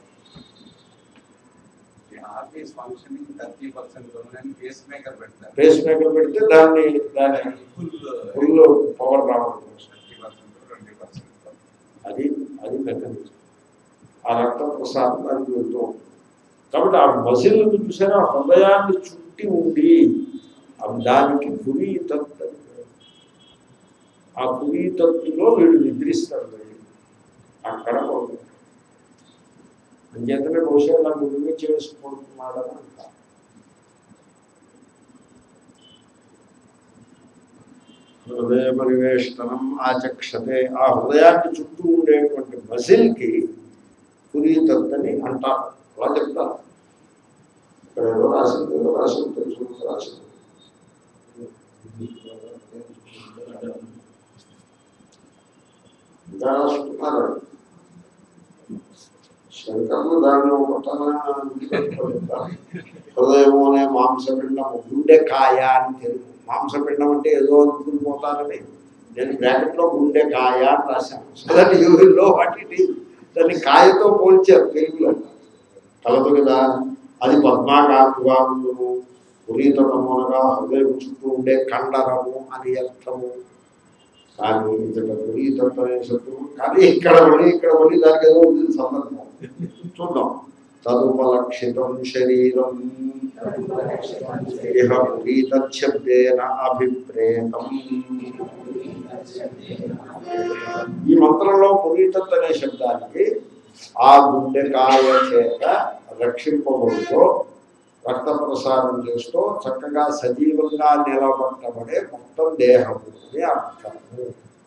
heart is functioning thirty percent pacemaker పెడతారు పేస్ మేకర్ పెడితే దాన్ని దాన్ని ఫుల్ ఫుల్ పవర్ రావడం థర్టీ పర్సెంట్ ట్వంటీ పర్సెంట్ అది అది మెకానిజం ఆ రక్త ప్రసాదం దానికి వెళ్తూ ఉంటుంది కాబట్టి ఆ మజిల్ చూసారా హృదయాన్ని చుట్టి ఉండి ఆ దానికి పురీతత్ అని పేరు. ఆ పురీతత్తులో వీడు నిద్రిస్తాడు వెళ్ళి అక్కడ పడుకుంటాడు అంచేతనే బహుశా ఇలా గుడిని చేసుకుంటున్నాడని అంటారు హృదయ పరివేష్టనం ఆచక్షతే ఆ హృదయాన్ని చుట్టూ ఉండేటువంటి మజిల్కి పురీతత్తని అంటారు అలా చెప్తారు ఇక్కడ ఏదో రాసింది ఏదో రాసింది తెలుసు రాసింది ఇంకా రాసుకున్నారు శంకర్లు దాన్ని ఒక హృదయము అనే మాంసపిండము గుండెకాయ అని తెలుగు మాంసపిండం అంటే ఏదో అనుకుని పోతానని నేను బ్రాకెట్లో గుండెకాయ అని రాశాను so that you will know what it is దాన్ని కాయతో పోల్చారు తెలుగులో కలదు కదా అది పద్మాకారుగా ఉండును పురీతమనగా హృదయం చుట్టూ ఉండే కండరము అని అర్థము కానీ ఇతడ పురీతత్వ అనే శత్రువు కానీ ఇక్కడ పడి ఇక్కడ పడి దానికి ఏదో ఉంది సందర్భం చూద్దాం తదుపలక్షితం శరీరం ఇహ పురీతశబ్దేన అభిప్రేతం ఈ మంత్రంలో పురీతత్ అనే శబ్దానికి ఆ గుండెకాయ చేత రక్షింపబడుతూ రక్త ప్రసారం చేస్తూ చక్కగా సజీవంగా నిలబట్టబడే మొత్తం దేహము అని అర్థము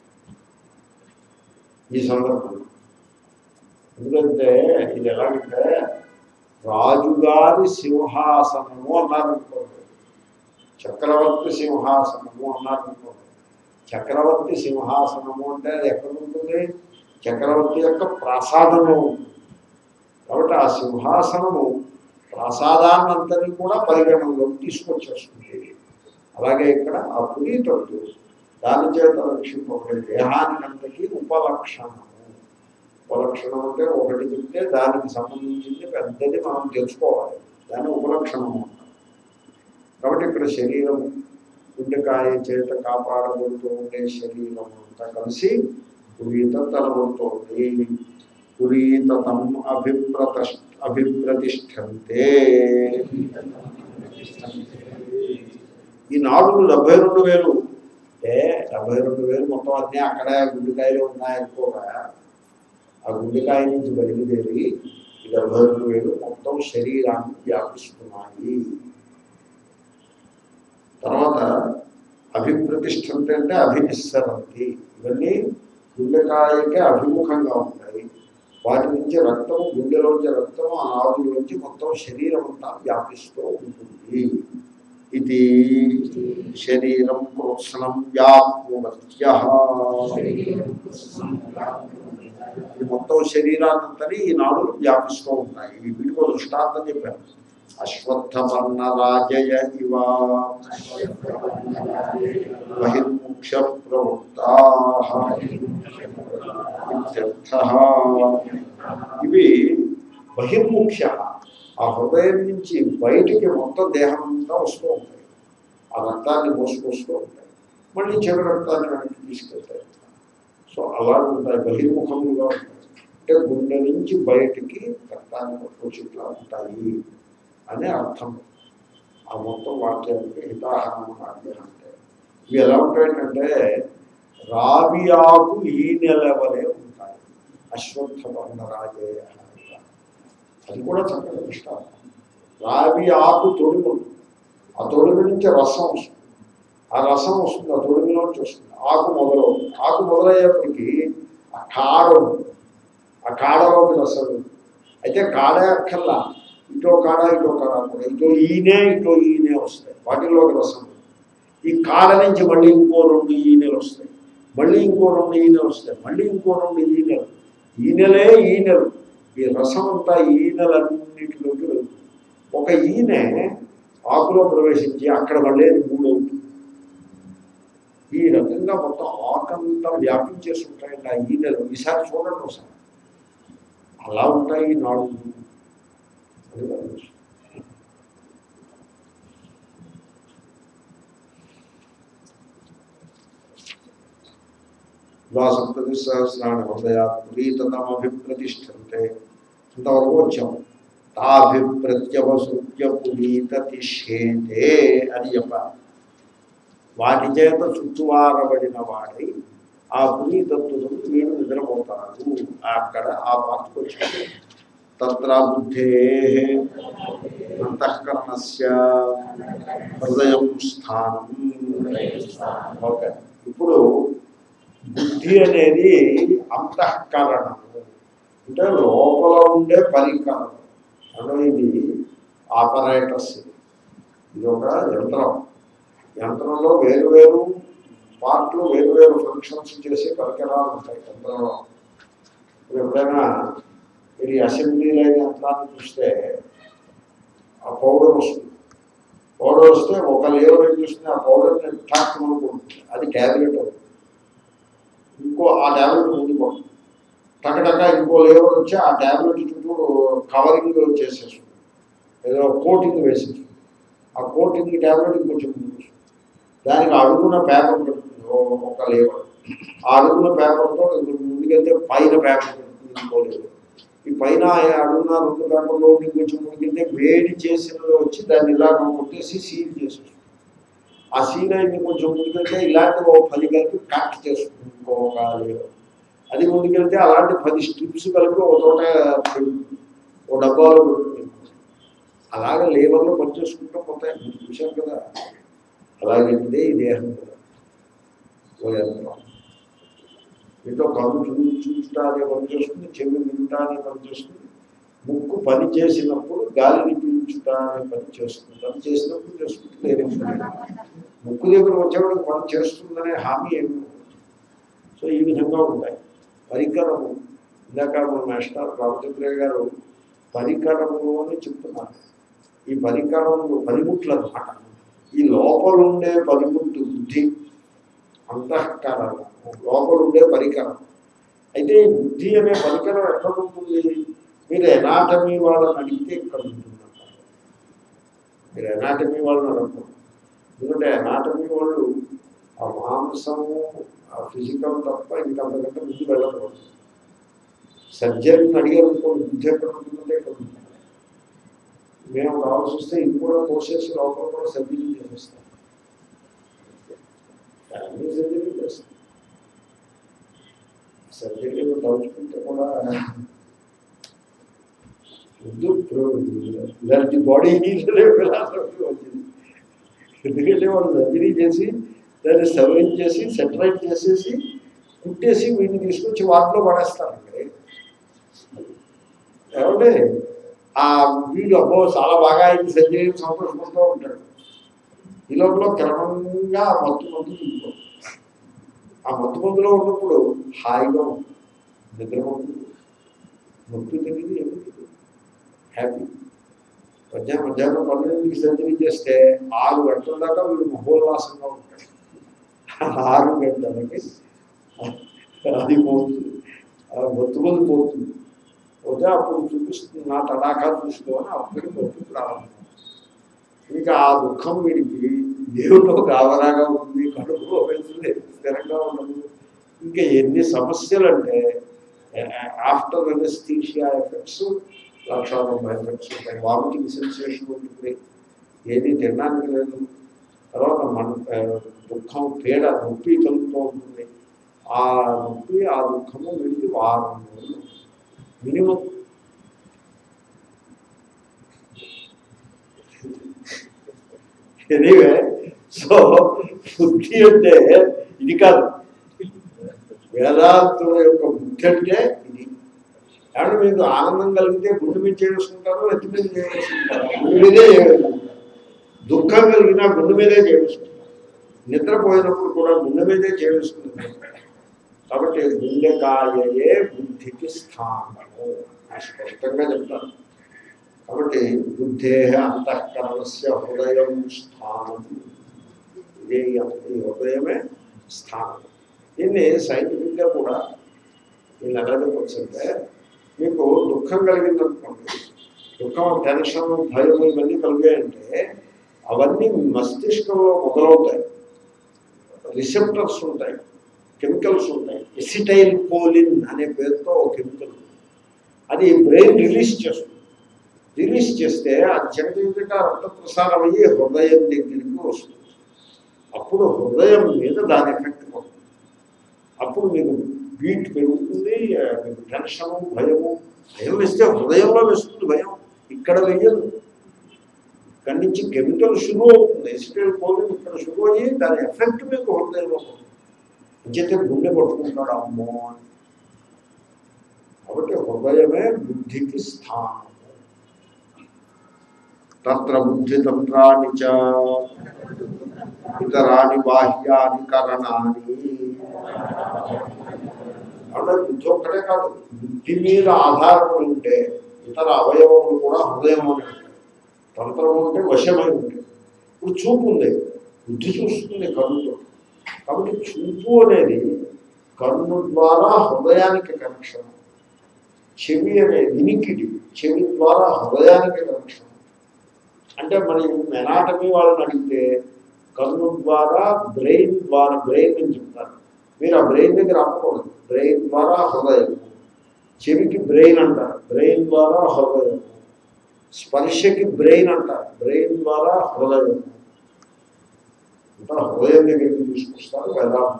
ఈ సందర్భంలో ఎందుకంటే ఇది ఎలాగంటే రాజుగారి సింహాసనము అన్నారు అనుకోండి చక్రవర్తి సింహాసనము అన్నారు అనుకోండి చక్రవర్తి సింహాసనము అంటే అది ఎక్కడ ఉంటుంది చక్రవర్తి యొక్క ప్రాసాదంలో ఉంటుంది కాబట్టి ఆ సింహాసనము ప్రసాదాన్నంతని కూడా పరిగణనలోకి తీసుకొచ్చేస్తుంది అలాగే ఇక్కడ ఆ పునీతత్వం దాని చేత రక్షింపబడే దేహానికంతకీ ఉపలక్షణము ఉపలక్షణం అంటే ఒకటి చెప్తే దానికి సంబంధించింది పెద్దది మనం తెలుసుకోవాలి దాన్ని ఉపలక్షణము అంటాం కాబట్టి ఇక్కడ శరీరం గుండెకాయ చేత కాపాడబడుతూ ఉండే శరీరం అంతా కలిసి పురీత తలబడుతోంది పురీతతం అభిప్రత అభిప్రతిష్టంతే ఈ నాలుగు డెబ్బై రెండు వేలు అంటే డెబ్బై రెండు వేలు మొత్తం అన్నీ అక్కడే గుండెకాయలు ఉన్నాయనుకోగా ఆ గుండెకాయ నుంచి బయలుదేరి ఈ డెబ్బై రెండు వేలు మొత్తం శరీరాన్ని వ్యాపిస్తున్నాయి తర్వాత అభిప్రతిష్టంతే అంటే అభినిస్సరంతి ఇవన్నీ గుండెకాయకే అభిముఖంగా ఉంటాయి వాటి నుంచి రక్తము గుండెలోంచి రక్తము ఆ నాడులోంచి మొత్తం శరీరం అంతా వ్యాపిస్తూ ఉంటుంది ఇది శరీరం కృత్సనం వ్యాప్నుమత్య ఇది మొత్తం శరీరాన్నంతని ఈ నాడులు వ్యాపిస్తూ ఉంటాయి వీటికో దృష్టాంతం చెప్పారు అశ్వత్థపర్ణ రాజయ ఇవ బహిర్ముక్ష ప్రవృత్తా ఇత్యర్థః. ఇవి బహిర్ముఖ్య ఆ హృదయం నుంచి బయటికి మొత్తం దేహం అంతా వస్తూ ఉంటాయి ఆ రక్తాన్ని మోసుకొస్తూ ఉంటాయి మళ్ళీ చెడు రక్తాన్ని వెనక్కి తీసుకెళ్తాయి సో అలా ఉంటాయి బహిర్ముఖములుగా ఉంటాయి అంటే గుండె నుంచి బయటికి రక్తాన్ని పట్టుకొచ్చిట్లా ఉంటాయి అనే అర్థం ఆ మొత్తం వాక్యానికి హితాహనం అంటే ఇవి ఎలా ఉంటాయంటే రావి ఆకు ఈ నెలవలే ఉంటాయి అశ్వత్థ వర్ణరాజేయ అది కూడా చక్కగా ఇష్టం రావి ఆకు తొడుగు ఆ తొడుగు నుంచి రసం వస్తుంది ఆ రసం వస్తుంది ఆ తొడుగులోంచి వస్తుంది ఆకు మొదలవుతుంది ఆకు మొదలయ్యేప్పటికీ ఆ కాడ ఉంది ఆ కాడలోకి రసం ఉంది. అయితే కాడే అక్కర్లా ఇటో కాడ ఇటో కాడ కూడా ఇటో ఈనే ఇటో ఈనే వస్తాయి వాటిలోకి రసం ఉంది. ఈ కాడ నుంచి మళ్ళీ ఇంకో రెండు ఈనెలు వస్తాయి మళ్ళీ ఇంకో రెండు ఈనెలు వస్తాయి మళ్ళీ ఇంకో రెండు ఈనెలు ఈనెలే ఈనెలు ఈ రసం అంతా ఈనెలన్నిటిలోకి వెళ్తుంది ఒక ఈనె ఆకులో ప్రవేశించి అక్కడ మళ్ళీ అది మూడు అవుతుంది ఈ రకంగా మొత్తం ఆకంతా వ్యాపించేసి ఉంటాయండి ఆ ఈనెలు ఈసారి చూడండి ఒకసారి అలా ఉంటాయి ఈ నాడు అది గమనించు. ద్వాసప్తతి సహస్రాన్ని హృదయా పురీతమభిప్రతిష్టంతే ఇంతవరకు వచ్చాం తాభిప్రత్యవసృత్య పునీత తిష్యేతే అని చెప్పాలి వాటి చేత చుట్టువారబడిన వాడై ఆ పునీతత్వం వీడు నిద్రపోతాడు అక్కడ ఆ పాత్రకు వచ్చాడు తత్ర బుద్ధే అంతఃకరణస్య హృదయం స్థానం ఓకే ఇప్పుడు బుద్ధి అనేది అంతఃకరణము అంటే లోపల ఉండే పరికరం అంటే ఇది ఆపరేటర్స్ ఇది ఒక యంత్రం యంత్రంలో వేరు వేరు పార్ట్లు వేరు వేరు ఫంక్షన్స్ చేసే పరికరాలు ఉంటాయి యంత్రంలో ఇప్పుడు ఎప్పుడైనా మీరు ఈ అసెంబ్లీ లైన్ యంత్రాన్ని చూస్తే ఆ పౌడర్ వస్తుంది పౌడర్ వస్తే ఒక లేవర్ ఏం చూస్తుంది ఆ పౌడర్ని టాక్ అనుకుంటుంది అది ట్యాబ్లెట్ అవుతుంది ఇంకో ఆ ట్యాబ్లెట్ ముందు పడుతుంది టకటక ఇంకో లేవర్ వచ్చి ఆ ట్యాబ్లెట్ చుట్టూ కవరింగ్ చేసేస్తుంది ఏదో కోటింగ్ వేసేస్తుంది ఆ కోటింగ్ ట్యాబ్లెట్ ఇంకొంచెం ముందు వస్తుంది. దానికి అడుగున పేపర్ పెడుతుంది ఓ- ఒక లేవర్ ఆ అడుగున పేపర్తో ముందుకెళ్తే పైన పేపర్ పెడుతుంది ఇంకో లేవర్ ఈ పైన అడుగున రెండు పేపర్లో ఉండి కొంచెం ముందుకెళ్తే వేడి చేసినది వచ్చి దాన్ని ఇలా కొట్టేసి సీల్ చేసేస్తుంది ఆ సీల్ అయింది కొంచెం ముందుకెళ్తే ఇలాంటి ఓ పది కలిపి కట్ చేస్తుంది ఇంకొక లేవర్ అది ముందుకెళ్తే అలాంటి పది స్ట్రిప్స్ కలిపి ఒక చోట పెడుతుంది. ఓ డబ్బాలో పెడుతుంది అలాగే లేబర్లో పనిచేసుకుంటూ పోతాయి మీరు చూశారు కదా అలాగే ఈ దేహం కూడా ఓ యంత్రం దీంట్లో కళ్ళు చూ చూస్తా అనే పని చేస్తుంది చెవి వింటా అనే పని చేస్తుంది ముక్కు పని చేసినప్పుడు గాలిని పీల్చుట అనే పని చేస్తుంది పని చేసినప్పుడు చేస్తుంది లేనప్పుడు ముక్కు దగ్గర వచ్చేవాడికి పని చేస్తుందనే హామీ ఏమి ఉండదు. సో ఈ విధంగా ఉంటాయి పరికరము ఇందాక మన మాస్టర్ రామచంద్రయ్య గారు పరికరము అని చెప్తున్నారు ఈ పరికరములు పనిముట్లు అన్నమాట ఈ లోపల ఉండే పనిముట్టు బుద్ధి అంతఃకరణము లోపల ఉండే పరికరం అయితే ఈ బుద్ధి అనే పరికరం ఎక్కడ ఉంటుంది మీరు ఎనాటమీ వాళ్ళని అడిగితే ఇక్కడ ఉంటుందంట మీరు ఎనాటమీ వాళ్ళని అడగకూడదు ఎందుకంటే ఎనాటమీ వాళ్ళు ఆ మాంసము ఆ ఫిజికల్ తప్ప ఇంకా అంతకంటే ముందు వెళ్ళకూడదు సర్జరీని అడిగారు అనుకోండి బుద్ధి ఎక్కడ ఉంటుందంటే ఇక్కడ ఉంటుంది మేము కావాల్సి వస్తే ఇది కూడా కోసేసి లోపల కూడా సర్జరీ చేసేస్తాం ఫ్యామిలీ సర్జరీ చేస్తాం సర్జరీలు తలుచుకుంటే కూడా వద్దు, ఇలాంటి బాడీ ఫిలాసఫీ వచ్చింది ఎందుకంటే వాళ్ళు సర్జరీ చేసి దాన్ని సవరించేసి సెటరైట్ చేసేసి కుట్టేసి వీటిని తీసుకొచ్చి వాటిలో పడేస్తారండి ఏమంటే ఆ వీడు అబ్బో చాలా బాగా అయింది సర్జరీ సంతోషపడుతూ ఉంటాడు ఈ లోపల క్రమంగా ఆ మత్తు మందు దిగిపోతుంది ఆ మత్తు మందులో ఉన్నప్పుడు హాయిగా ఉంటుంది నిద్ర ఉంటుంది నొప్పి తెలియదు ఏమి తెలియదు హ్యాపీ మధ్యాహ్నం మధ్యాహ్నం పన్నెండుకి సర్జరీ చేస్తే ఆరు గంటల దాకా వీడు మహోల్లాసంగా ఉంటాడు ఆరు గంటలకి అది పోతుంది ఆ మొత్తుమంది పోతుంది పోతే అప్పుడు చూపిస్తుంది నా తడాకా చూసుకోని అప్పుడు నొప్పి ప్రారంభం ఇంకా ఆ దుఃఖం వీడికి దేవుడు గావరాగా ఉంటుంది కడుపులో వెళ్తుంది స్థిరంగా ఉండదు ఇంకా ఎన్ని సమస్యలు అంటే ఆఫ్టర్ అనస్థీషియా ఎఫెక్ట్స్ లక్ష తొంభై ఎఫెక్ట్స్ ఉంటాయి వామిటింగ్ సెన్సేషన్ ఉంటుంది ఏది తినడానికి లేదు తర్వాత మన ఆ, దుఃఖం పీడ నొప్పి కలుగుతూ ఉంటుంది ఆ నొప్పి ఆ దుఃఖము వీడికి వారం రోజులు మినిమం ఎనీవే సో బుద్ధి అంటే ఇది కాదు వేదాంతుల యొక్క బుద్ధి అంటే ఇది కాబట్టి మీకు ఆనందం కలిగితే గుండె మీద చేసుకుంటారు ఎత్తి మీద చేసుకుంటారు గుండె మీదే చేసుకుంటారు దుఃఖం కలిగినా గుండె మీదే చేసుకుంటారు నిద్రపోయినప్పుడు కూడా గుండె మీదే చేసుకుంటారు కాబట్టి గుండెకాయయే బుద్ధికి స్థానము అని స్పష్టంగా చెప్తారు కాబట్టి బుద్ధే అంతఃకరణస్య హృదయం స్థానం ఇదే ఈ అంత- ఈ హృదయమే స్థానం దీన్ని సైంటిఫిక్గా కూడా నేను ఎలా చెప్పొచ్చంటే మీకు దుఃఖం కలిగిందనుకోండి దుఃఖం టెన్షన్ భయం ఇవన్నీ కలిగాయంటే అవన్నీ మస్తిష్కంలో మొదలవుతాయి రిసెప్టర్స్ ఉంటాయి కెమికల్స్ ఉంటాయి ఎసిటైల్ కోలిన్ అనే పేరుతో ఒక కెమికల్ ఉంది. అది బ్రెయిన్ రిలీజ్ చేస్తుంది రిలీజ్ చేస్తే అది చంద్రికగా రక్త ప్రసారం అయ్యి హృదయం దగ్గరికి వస్తుంది అప్పుడు హృదయం మీద దాని ఎఫెక్ట్ పడుతుంది అప్పుడు మీకు బీట్ పెరుగుతుంది ఆ, మీకు టెన్షను భయము భయం వేస్తే హృదయంలో వేస్తుంది భయం ఇక్కడ వెయ్యదు ఇక్కడి నుంచి కెమికల్ షురు అవుతుంది ఎసిటైల్ కోలిన్ ఇక్కడ షురు అయ్యి దాని ఎఫెక్ట్ మీకు హృదయంలో పడుతుంది అంచేతే గుండె పట్టుకుంటాడు అమ్మో అని కాబట్టి హృదయమే బుద్ధికి స్థానము తత్ర బుద్ధితంత్రాన్ని చ ఇతరాని బాహ్యాని కరణాని అంటే బుద్ధి ఒక్కటే కాదు బుద్ధి మీద ఆధారపడి ఉంటే ఇతర అవయవములు కూడా హృదయం అని ఉంటాయి తంత్రం ఉంటే వశమై ఉంటాయి ఇప్పుడు చూపు ఉంది బుద్ధి చూస్తుంది కన్నుతో కాబట్టి చూపు అనేది కన్ను ద్వారా హృదయానికి కనెక్షన్ చెవి అనే వినికిడి చెవి ద్వారా హృదయానికి కనెక్షన్ అంటే మరి మెనాటమీ వాళ్ళని అడిగితే కన్ను ద్వారా బ్రెయిన్ ద్వారా బ్రెయిన్ అని చెప్తారు మీరు ఆ బ్రెయిన్ దగ్గర ఆపకూడదు బ్రెయిన్ ద్వారా హృదయం చెవికి బ్రెయిన్ అంటారు బ్రెయిన్ ద్వారా హృదయం స్పర్శకి బ్రెయిన్ అంటారు బ్రెయిన్ ద్వారా హృదయం అంతా హృదయం దగ్గరికి తీసుకొస్తారు వేదాంతం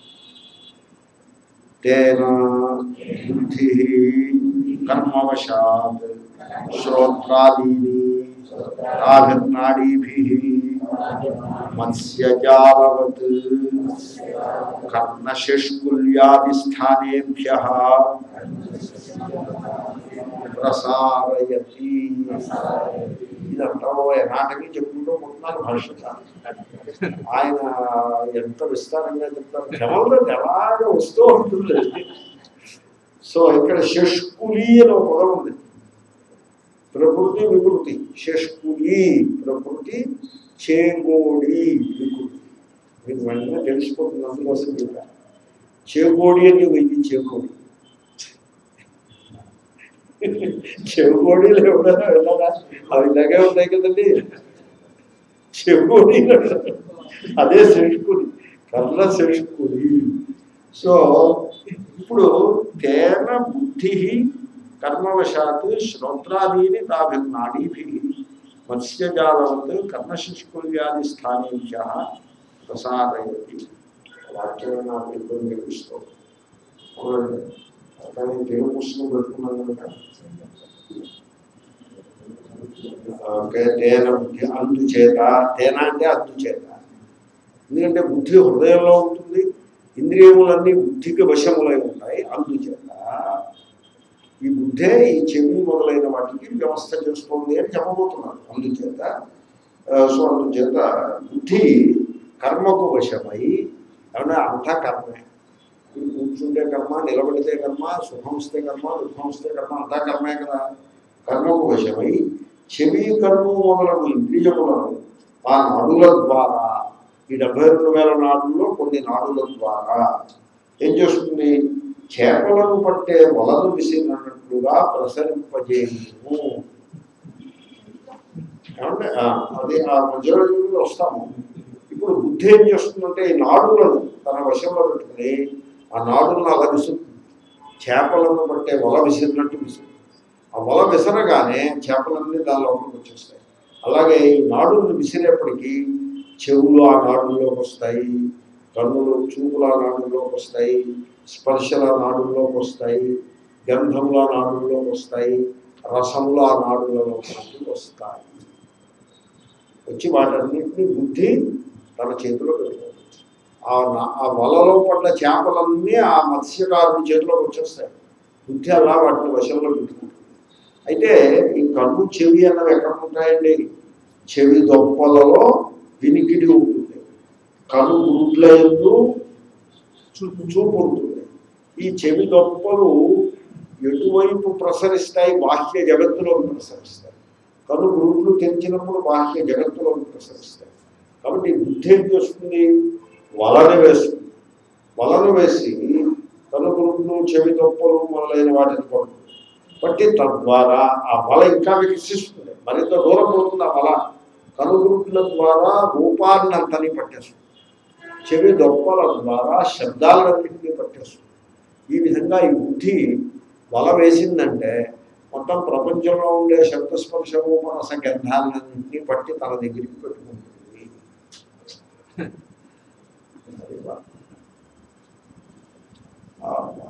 తేన బుద్ధి కర్మవశాత్ శ్రోత్రాదీని తాభిర్నాడీభి మత్స్యజాలవత్ కర్ణశిష్కుల్యాది స్థానేభ్య ప్రసారయతి ఇదంతా ఓ నాటకం చెప్పుకుంటూ ఉంటున్నారు భాష ఆయన ఎంత విస్తారంగా చెప్తారు క్రమంలో ఎలాగ వస్తూ ఉంటుంది సో ఇక్కడ షష్కులి అని ఒక పదం ఉంది ప్రకృతి వికృతి షష్కులి ప్రకృతి చేగోడి వికృతి మీకు వెంటనే తెలిసిపోతుంది అందుకోసం చెప్పాను చేగోడి అని వెయ్యి చేగోడి చెవుకోడీలు ఎవరైనా వెళ్ళారా అవి ఇలాగే ఉన్నాయి కదండి చెవుకోడి అదే శిష్కుడి కర్ణ శిష్కుడి సో ఇప్పుడు తేన బుద్ధి కర్మవశాత్ శ్రోత్రాదీని తాభిర్నాడీభి మత్స్యజాలవత్ కర్ణశిష్కుల్యాది స్థానేభ్య ప్రసారయతి వాక్యం నాకు ఇబ్బంది కలిగిస్తుంది అవునండి కానీ తెలుగు పుస్తకం పెట్టుకున్నాను కనుక ఓకే తేన బుద్ధి అందుచేత తేన అంటే అందుచేత ఎందుకంటే బుద్ధి హృదయంలో ఉంటుంది ఇంద్రియములన్నీ బుద్ధికి వశములై ఉంటాయి అందుచేత ఈ బుద్ధే ఈ చెవి మొదలైన వాటికి వ్యవస్థ చేస్తుంది అని చెప్పబోతున్నారు అందుచేత ఆ, సో అందుచేత బుద్ధి కర్మకు వశమై ఏమన్నా అంతా కర్మే ఇప్పుడు కూర్చుంటే కర్మ నిలబడితే కర్మ సుఖం వస్తే కర్మ దుఃఖం వస్తే కర్మ అంతా కర్మే కదా కర్మకు వశమై చెవి కన్ను మొదలగు ఇంద్రియములను ఆ నాడుల ద్వారా ఈ డెబ్బై రెండు వేల నాడుల్లో కొన్ని నాడుల ద్వారా ఏం చేస్తుంది చేపలను పట్టే వలను విసిరినట్లుగా ప్రసరింపజేయము ఏమంటే ఆ, అది ఆ మధ్యలో జీవులు వస్తాము ఇప్పుడు బుద్ధి ఏం చేస్తుందంటే ఈ నాడులను తన వశంలో పెట్టుకుని ఆ నాడులను అలా విసురుతుంది చేపలను పట్టే వల విసిరినట్టు విసురు ఆ వల విసరగానే చేపలన్నీ దాని లోపలికి వచ్చేస్తాయి అలాగే ఈ నాడులను విసిరేపటికి చెవులు ఆ నాడుల్లోకి వస్తాయి కన్నులు చూపుల నాడుల్లోకి వస్తాయి స్పర్శల నాడుల్లోకి వస్తాయి గంధముల నాడుల్లోకి వస్తాయి రసముల నాడులలోకి వస్తాయి వచ్చి వాటన్నింటినీ బుద్ధి తన చేతిలో పెట్టుకుంటుంది ఆ నా- ఆ వలలో పడ్డ చేపలన్నీ ఆ మత్స్యకారుడి చేతిలోకి వచ్చేస్తాయి బుద్ధి అలా వాటిని వశంలో పెట్టుకుంటుంది అయితే ఈ కన్ను చెవి అన్నవి ఎక్కడ ఉంటాయండి చెవి దొప్పలలో వినికిడి ఉంటుంది కను గుడ్ల ఎందు చూపు చూపు ఉంటుంది ఈ చెవి దొప్పలు ఎటువైపు ప్రసరిస్తాయి బాహ్య జగత్తులోకి ప్రసరిస్తాయి కను గుడ్లు తెరిచినప్పుడు బాహ్య జగత్తులోకి ప్రసరిస్తాయి కాబట్టి బుద్ధి ఏం చేస్తుంది వలని వేస్తుంది వలను వేసి కను గుడ్లు చెవి దొప్పలు మొదలైన వాటిని పడుతుంది బట్టి తద్వారా ఆ వల ఇంకా వికసిస్తుంది మరింత దూరం పోతుంది ఆ వల కనుగురుట్ల ద్వారా రూపాన్ని అంతని పట్టేస్తుంది చెవి దొప్పల ద్వారా శబ్దాలన్నింటినీ పట్టేస్తుంది ఈ విధంగా ఈ బుద్ధి వల వేసిందంటే మొత్తం ప్రపంచంలో ఉండే శబ్దస్పర్శ రూప రస గంధాలన్నింటినీ పట్టి తన దగ్గరికి పెట్టుకుంటుంది అది వా. ఆ వా.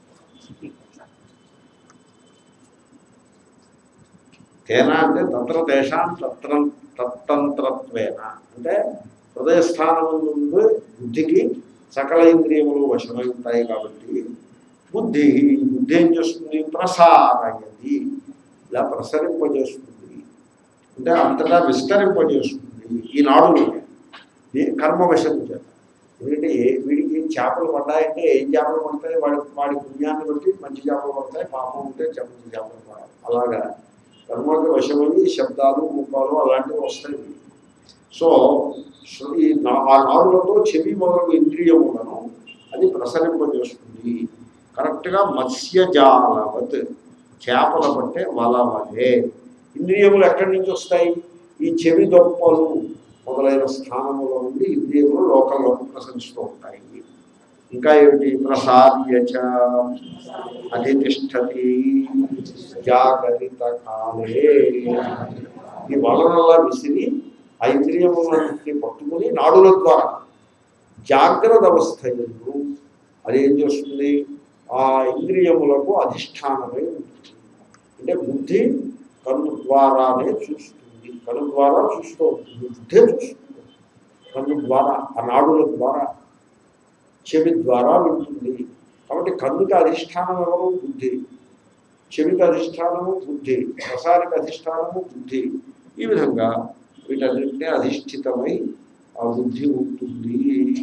తేనా అంటే తత్ర దేశాన్ తత్ర తత్తంత్రత్వేన అంటే హృదయస్థానం నుండి బుద్ధికి సకల ఇంద్రియములు వశమై ఉంటాయి కాబట్టి బుద్ధి బుద్ధి ఏం చేస్తుంది ప్రసారయది ఇలా ప్రసరింపజేస్తుంది అంటే అంతటా విస్తరింపజేస్తుంది ఈ నాడులు కర్మవశం చేత ఎందుకంటే ఏ- వీడికి చేపలు పడ్డాయంటే ఏం చేపలు పడతాయి వాడి వాడి పుణ్యాన్ని బట్టి మంచి చేపలు పడతాయి పాపం ఉంటే మంచి చేపలు పడాలి అలాగా కర్మకి వశమయ్యి శబ్దాలు రూపాలు అలాంటివి వస్తాయి సో సో ఈ నా- ఆ నాలుగులతో చెవి మొదలు ఇంద్రియములను అది ప్రసరింపజేస్తుంది కరెక్ట్గా మత్స్యజాలవత్ చేపల పట్టే వల వలే ఇంద్రియములు ఎక్కడి నుంచి వస్తాయి ఈ చెవి దొప్పలు మొదలైన స్థానముల నుండి ఇంద్రియములు లోకంలో ప్రసరిస్తూ ఉంటాయి ఇంకా ఏమిటి ప్రసాద్యచ అధితిష్టతి జాగరిత కాలే ఈ వలనల్లా విసిరి ఆ ఇంద్రియములన్నింటినీ పట్టుకుని నాడుల ద్వారా జాగ్రత్త అవస్థ ఎందు అది ఏం చేస్తుంది ఆ ఇంద్రియములకు అధిష్టానమై ఉంటుంది అంటే బుద్ధి కన్ను ద్వారానే చూస్తుంది కన్ను ద్వారా చూస్తూ ఉంటుంది బుద్ధే చూస్తుంది కన్ను ద్వారా ఆ నాడుల ద్వారా చెవి ద్వారా వింటుంది కాబట్టి కన్నుకి అధిష్టానం ఎవరు బుద్ధి చెవికి అధిష్టానము బుద్ధి రసానికి అధిష్టానము బుద్ధి ఈ విధంగా వీటన్నింటినీ అధిష్ఠితమై ఆ బుద్ధి ఉంటుంది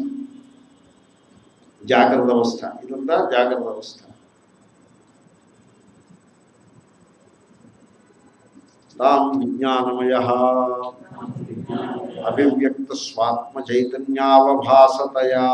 జాగ్రత్త అవస్థ ఇదంతా జాగ్రత్త అవస్థ తాం విజ్ఞానమయ అభివ్యక్త స్వాత్మ చైతన్యావభాసతయా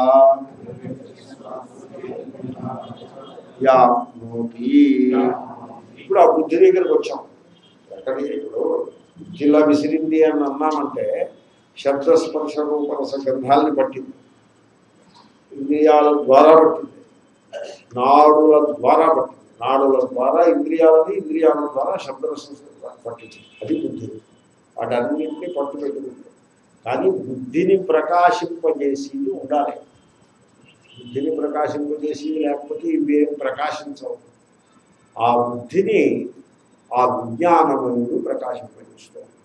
యాప్నోతి ఇప్పుడు ఆ బుద్ధి దగ్గరికి వచ్చాం ఎక్కడి ఇప్పుడు బుద్ధిలా విసిరింది అని అన్నామంటే శబ్దస్పర్శ రూపరస గంధాలని పట్టింది ఇంద్రియాల ద్వారా పట్టింది నాడుల ద్వారా పట్టింది నాడుల ద్వారా ఇంద్రియాలని ఇంద్రియాల ద్వారా శబ్దరస పట్టింది అది బుద్ధి వాటన్నింటినీ పట్టు పెట్టుకుంటుంది కానీ బుద్ధిని ప్రకాశింపజేసి ఉండాలి బుద్ధిని ప్రకాశింపజేసి లేకపోతే ఇవి ఏం ప్రకాశించవు ఆ బుద్ధిని ఆ విజ్ఞానమును ప్రకాశింపజేస్తూ ఉంటాడు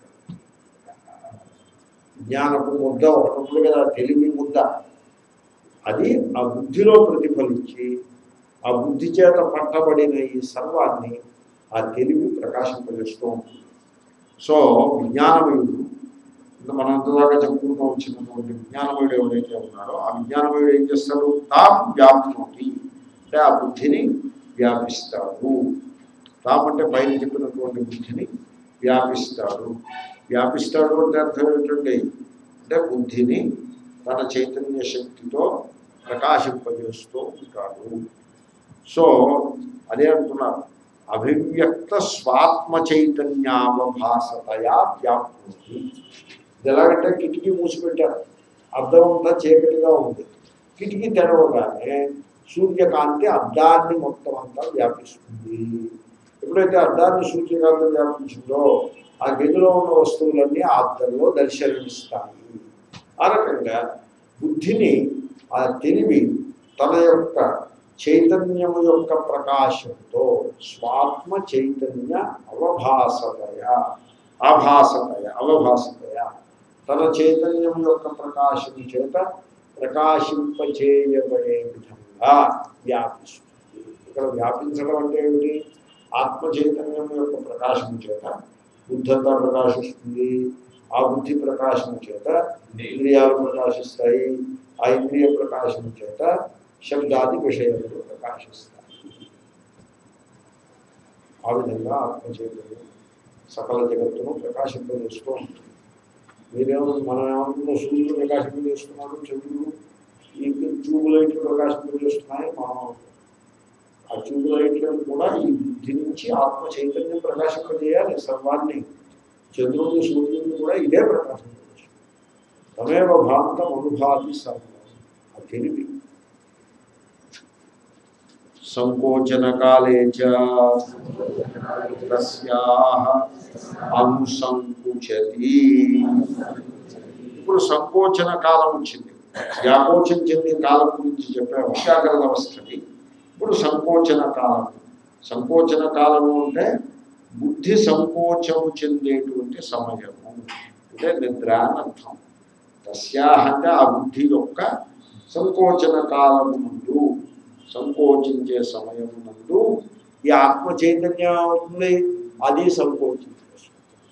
జ్ఞానపు ముద్ద ఒకటి ఉంటుంది కదా తెలివి ముద్ద అది ఆ బుద్ధిలో ప్రతిఫలించి ఆ బుద్ధి చేత పట్టబడిన ఈ సర్వాన్ని ఆ తెలివి ప్రకాశింపజేస్తూ ఉంటుంది సో విజ్ఞానమయుడు మనం అంతదాకా చెప్పుకుంటూ వచ్చినటువంటి విజ్ఞానమయుడు ఎవరైతే ఉన్నాడో ఆ విజ్ఞానమయుడు ఏం చేస్తాడు తాం వ్యాప్నోటి అంటే ఆ బుద్ధిని వ్యాపిస్తాడు తాం అంటే పైన చెప్పినటువంటి బుద్ధిని వ్యాపిస్తాడు వ్యాపిస్తాడు అంటే అర్థం ఏంటంటే అంటే బుద్ధిని తన చైతన్య శక్తితో ప్రకాశింపజేస్తూ ఉంటాడు సో అదే అంటున్నారు అభివ్యక్త స్వాత్మ చైతన్యావభాసతయా వ్యాప్తి ఇది ఎలాగంటే కిటికీ మూసిపెట్టారు అద్దం అంతా చీకటిగా ఉంది కిటికీ తెరవగానే సూర్యకాంతి అద్దాన్ని మొత్తం అంతా వ్యాపిస్తుంది ఎప్పుడైతే అద్దాన్ని సూర్యకాంతి వ్యాపించిందో ఆ గదిలో ఉన్న వస్తువులన్నీ ఆ అద్దంలో దర్శనమిస్తాయి ఆ రకంగా బుద్ధిని ఆ తెలివి తన యొక్క చైతన్యము యొక్క ప్రకాశంతో స్వాత్మ చైతన్య అవభాసతయ ఆభాసతయ అవభాసతయ తన చైతన్యం యొక్క ప్రకాశం చేత ప్రకాశింపచేయబడే విధంగా వ్యాపిస్తుంది ఇక్కడ వ్యాపించడం అంటే ఏమిటి ఆత్మ చైతన్యం యొక్క ప్రకాశం చేత బుద్ధంతా ప్రకాశిస్తుంది ఆ బుద్ధి ప్రకాశం చేత ఇంద్రియాలు ప్రకాశిస్తాయి ఆ ఇంద్రియ ప్రకాశం చేత శబ్దాది విషయాలు ప్రకాశిస్తాయి ఆ విధంగా ఆత్మ చైతన్యం సకల జగత్తును ప్రకాశింపజేస్తూ ఉంటుంది మీరేమో మనం ఏమనుకున్న సూర్యుడు ప్రకాశింపజేస్తున్నాడు చంద్రుడు ఈ ట్యూబ్ లైట్లు ప్రకాశింపజేస్తున్నాయి మనం ఆ ట్యూబ్ లైట్లను కూడా ఈ బుద్ధి నుంచి ఆత్మ చైతన్యం ప్రకాశింపజేయాలి సర్వాన్ని చంద్రుడిని సూర్యుడిని కూడా ఇదే ప్రకాశింపజేస్తుంది తమేవ భాంతం అనుభాతి సర్వం ఆ తెలివి సంకోచన కాలే అనుసంకుచతి ఇప్పుడు సంకోచన కాలం వచ్చింది వ్యాకోచం చెంది కాలం గురించి చెప్పాము జాగ్రత్త అవస్థకి ఇప్పుడు సంకోచన కాలం సంకోచన కాలము అంటే బుద్ధి సంకోచము చెందేటువంటి సమయము అంటే నిద్ర అని అర్థం తస్యాహ అంటే ఆ బుద్ధి యొక్క సంకోచన కాలము ముందు సంకోచించే సమయం నందు ఈ ఆత్మ చైతన్యం అవుతుంది అది సంకోచించేస్తుంది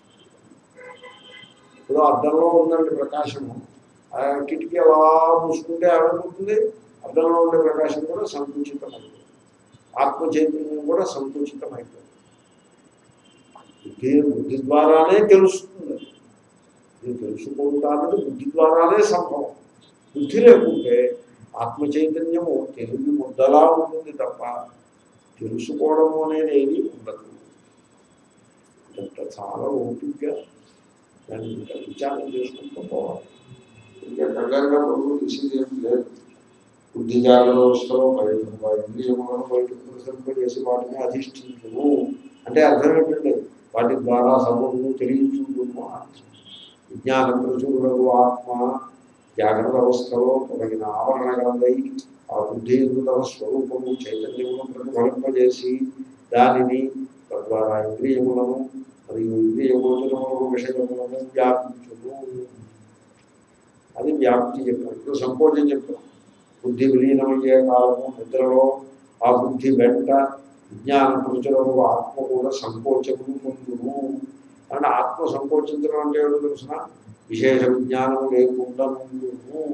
ఇప్పుడు అద్దంలో ఉందండి ప్రకాశము ఆ కిటికీ అలా మూసుకుంటే ఏమైపోతుంది అద్దంలో ఉండే ప్రకాశం కూడా సంకుచితం అయిపోతుంది ఆత్మ చైతన్యం కూడా సంకుచితం అయిపోతుంది బుద్ధి బుద్ధి ద్వారానే తెలుస్తుంది ఇది తెలుసుకుంటానది బుద్ధి ద్వారానే సంభవం బుద్ధి లేకుంటే ఆత్మ చైతన్యము తెలివి ముద్దలా ఉంటుంది తప్ప తెలుసుకోవడము అనేది ఏది ఉండదు అంత చాలా ఓపికగా దాన్ని ఇంకా విచారం చేసుకుంటూ పోవాలి ఇంకా కంగారుగా పనులు తీసేది ఏం లేదు బుద్ధి జాగ్రత్త వ్యవస్థలో బయట ఇంద్రియములను బయటకు ప్రసరింపజేసి వాటిని అధిష్ఠించును అంటే అర్థం ఏంటంటే వాటి ద్వారా సర్వము తెలియచుండును అర్థం విజ్ఞాన ప్రచురుడు ఆత్మ జాగ్రత్త అవస్థలో కలిగిన ఆవరణ గలదై ఆ బుద్ధి ఎందు తన స్వరూపము చైతన్యమును ప్రతిఫలింపజేసి దానిని తద్వారా ఇంద్రియములను మరియు ఇంద్రియ గోచరములకు విషయములను వ్యాపించును అది వ్యాప్తి చెప్పారు ఇప్పుడు సంకోచం చెప్పాం బుద్ధి విలీనమయ్యే కాలము నిద్రలో ఆ బుద్ధి వెంట విజ్ఞాన ప్రచురము ఆత్మ కూడా సంకోచమును పొందును అంటే ఆత్మ సంకోచించడం అంటే ఏమిటో తెలిసిన విశేష విజ్ఞానం లేకుండా ముందును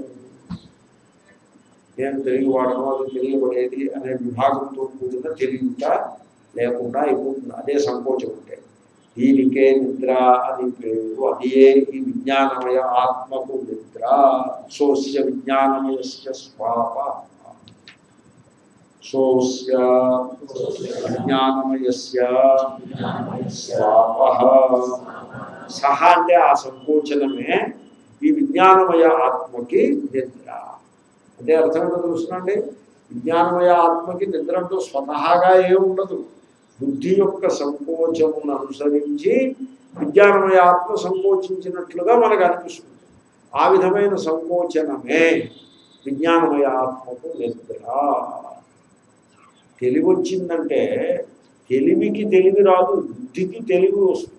నేను తెలివి వాడను అది తెలియబడేది అనే విభాగంతో కూడిన తెలియట లేకుండా అయిపోతుంది అదే సంకోచం అంటే దీనికే నిద్ర అని పేరు అదే ఈ విజ్ఞానమయ ఆత్మకు నిద్ర సోస్య విజ్ఞానమయస్య స్వాప సోస్య విజ్ఞానమయస్య స్వాప సహ అంటే ఆ సంకోచనమే ఈ విజ్ఞానమయ ఆత్మకి నిద్ర అంటే అర్థం ఏంటో తెలుసునండి విజ్ఞానమయ ఆత్మకి నిద్ర అంటూ స్వతహాగా ఏముండదు బుద్ధి యొక్క సంకోచమును అనుసరించి విజ్ఞానమయ ఆత్మ సంకోచించినట్లుగా మనకు అనిపిస్తుంది ఆ విధమైన సంకోచనమే విజ్ఞానమయ ఆత్మకు నిద్ర తెలివి వచ్చిందంటే తెలివికి తెలివి రాదు బుద్ధికి తెలివి వస్తుంది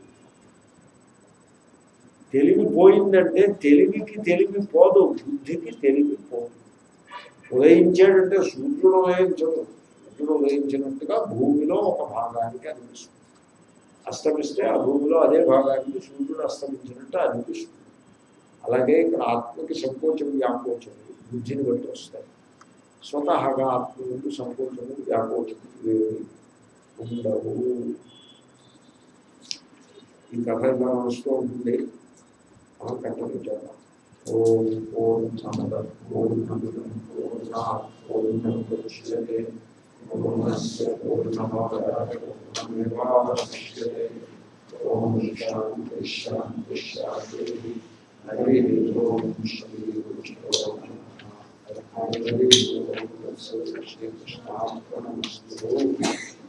తెలివి పోయిందంటే తెలివికి తెలివి పోదు బుద్ధికి తెలివి పోదు ఉదయించాడంటే సూర్యుడు ఉదయించడు సూర్యుడు ఉదయించినట్టుగా భూమిలో ఒక భాగానికి అనిపిస్తుంది అస్తమిస్తే ఆ భూమిలో అదే భాగానికి సూర్యుడు అస్తమించినట్టు అనిపిస్తుంది అలాగే ఇక్కడ ఆత్మకి సంకోచం వ్యాకోచం బుద్ధిని బట్టి వస్తాయి స్వతహాగా ఆత్మ నుండి సంకోచము వ్యాకోచము ఇవేవి ఉండవు ఈ కథ ఇలా నడుస్తూ ఉంటుంది మనం కంటిన్యూ చేద్దాం ఓం ఓం సమద ఓం నమదం పూర్ణా పూర్ణముద్యతే పూర్ణస్య పూర్ణమాదాయ పూర్ణమేవావశిష్యతే ఓం శాంతి శాంతి శాంతి హరి ఓం శ్రీ గురు హరి ఓం శ్రీ కృష్ణ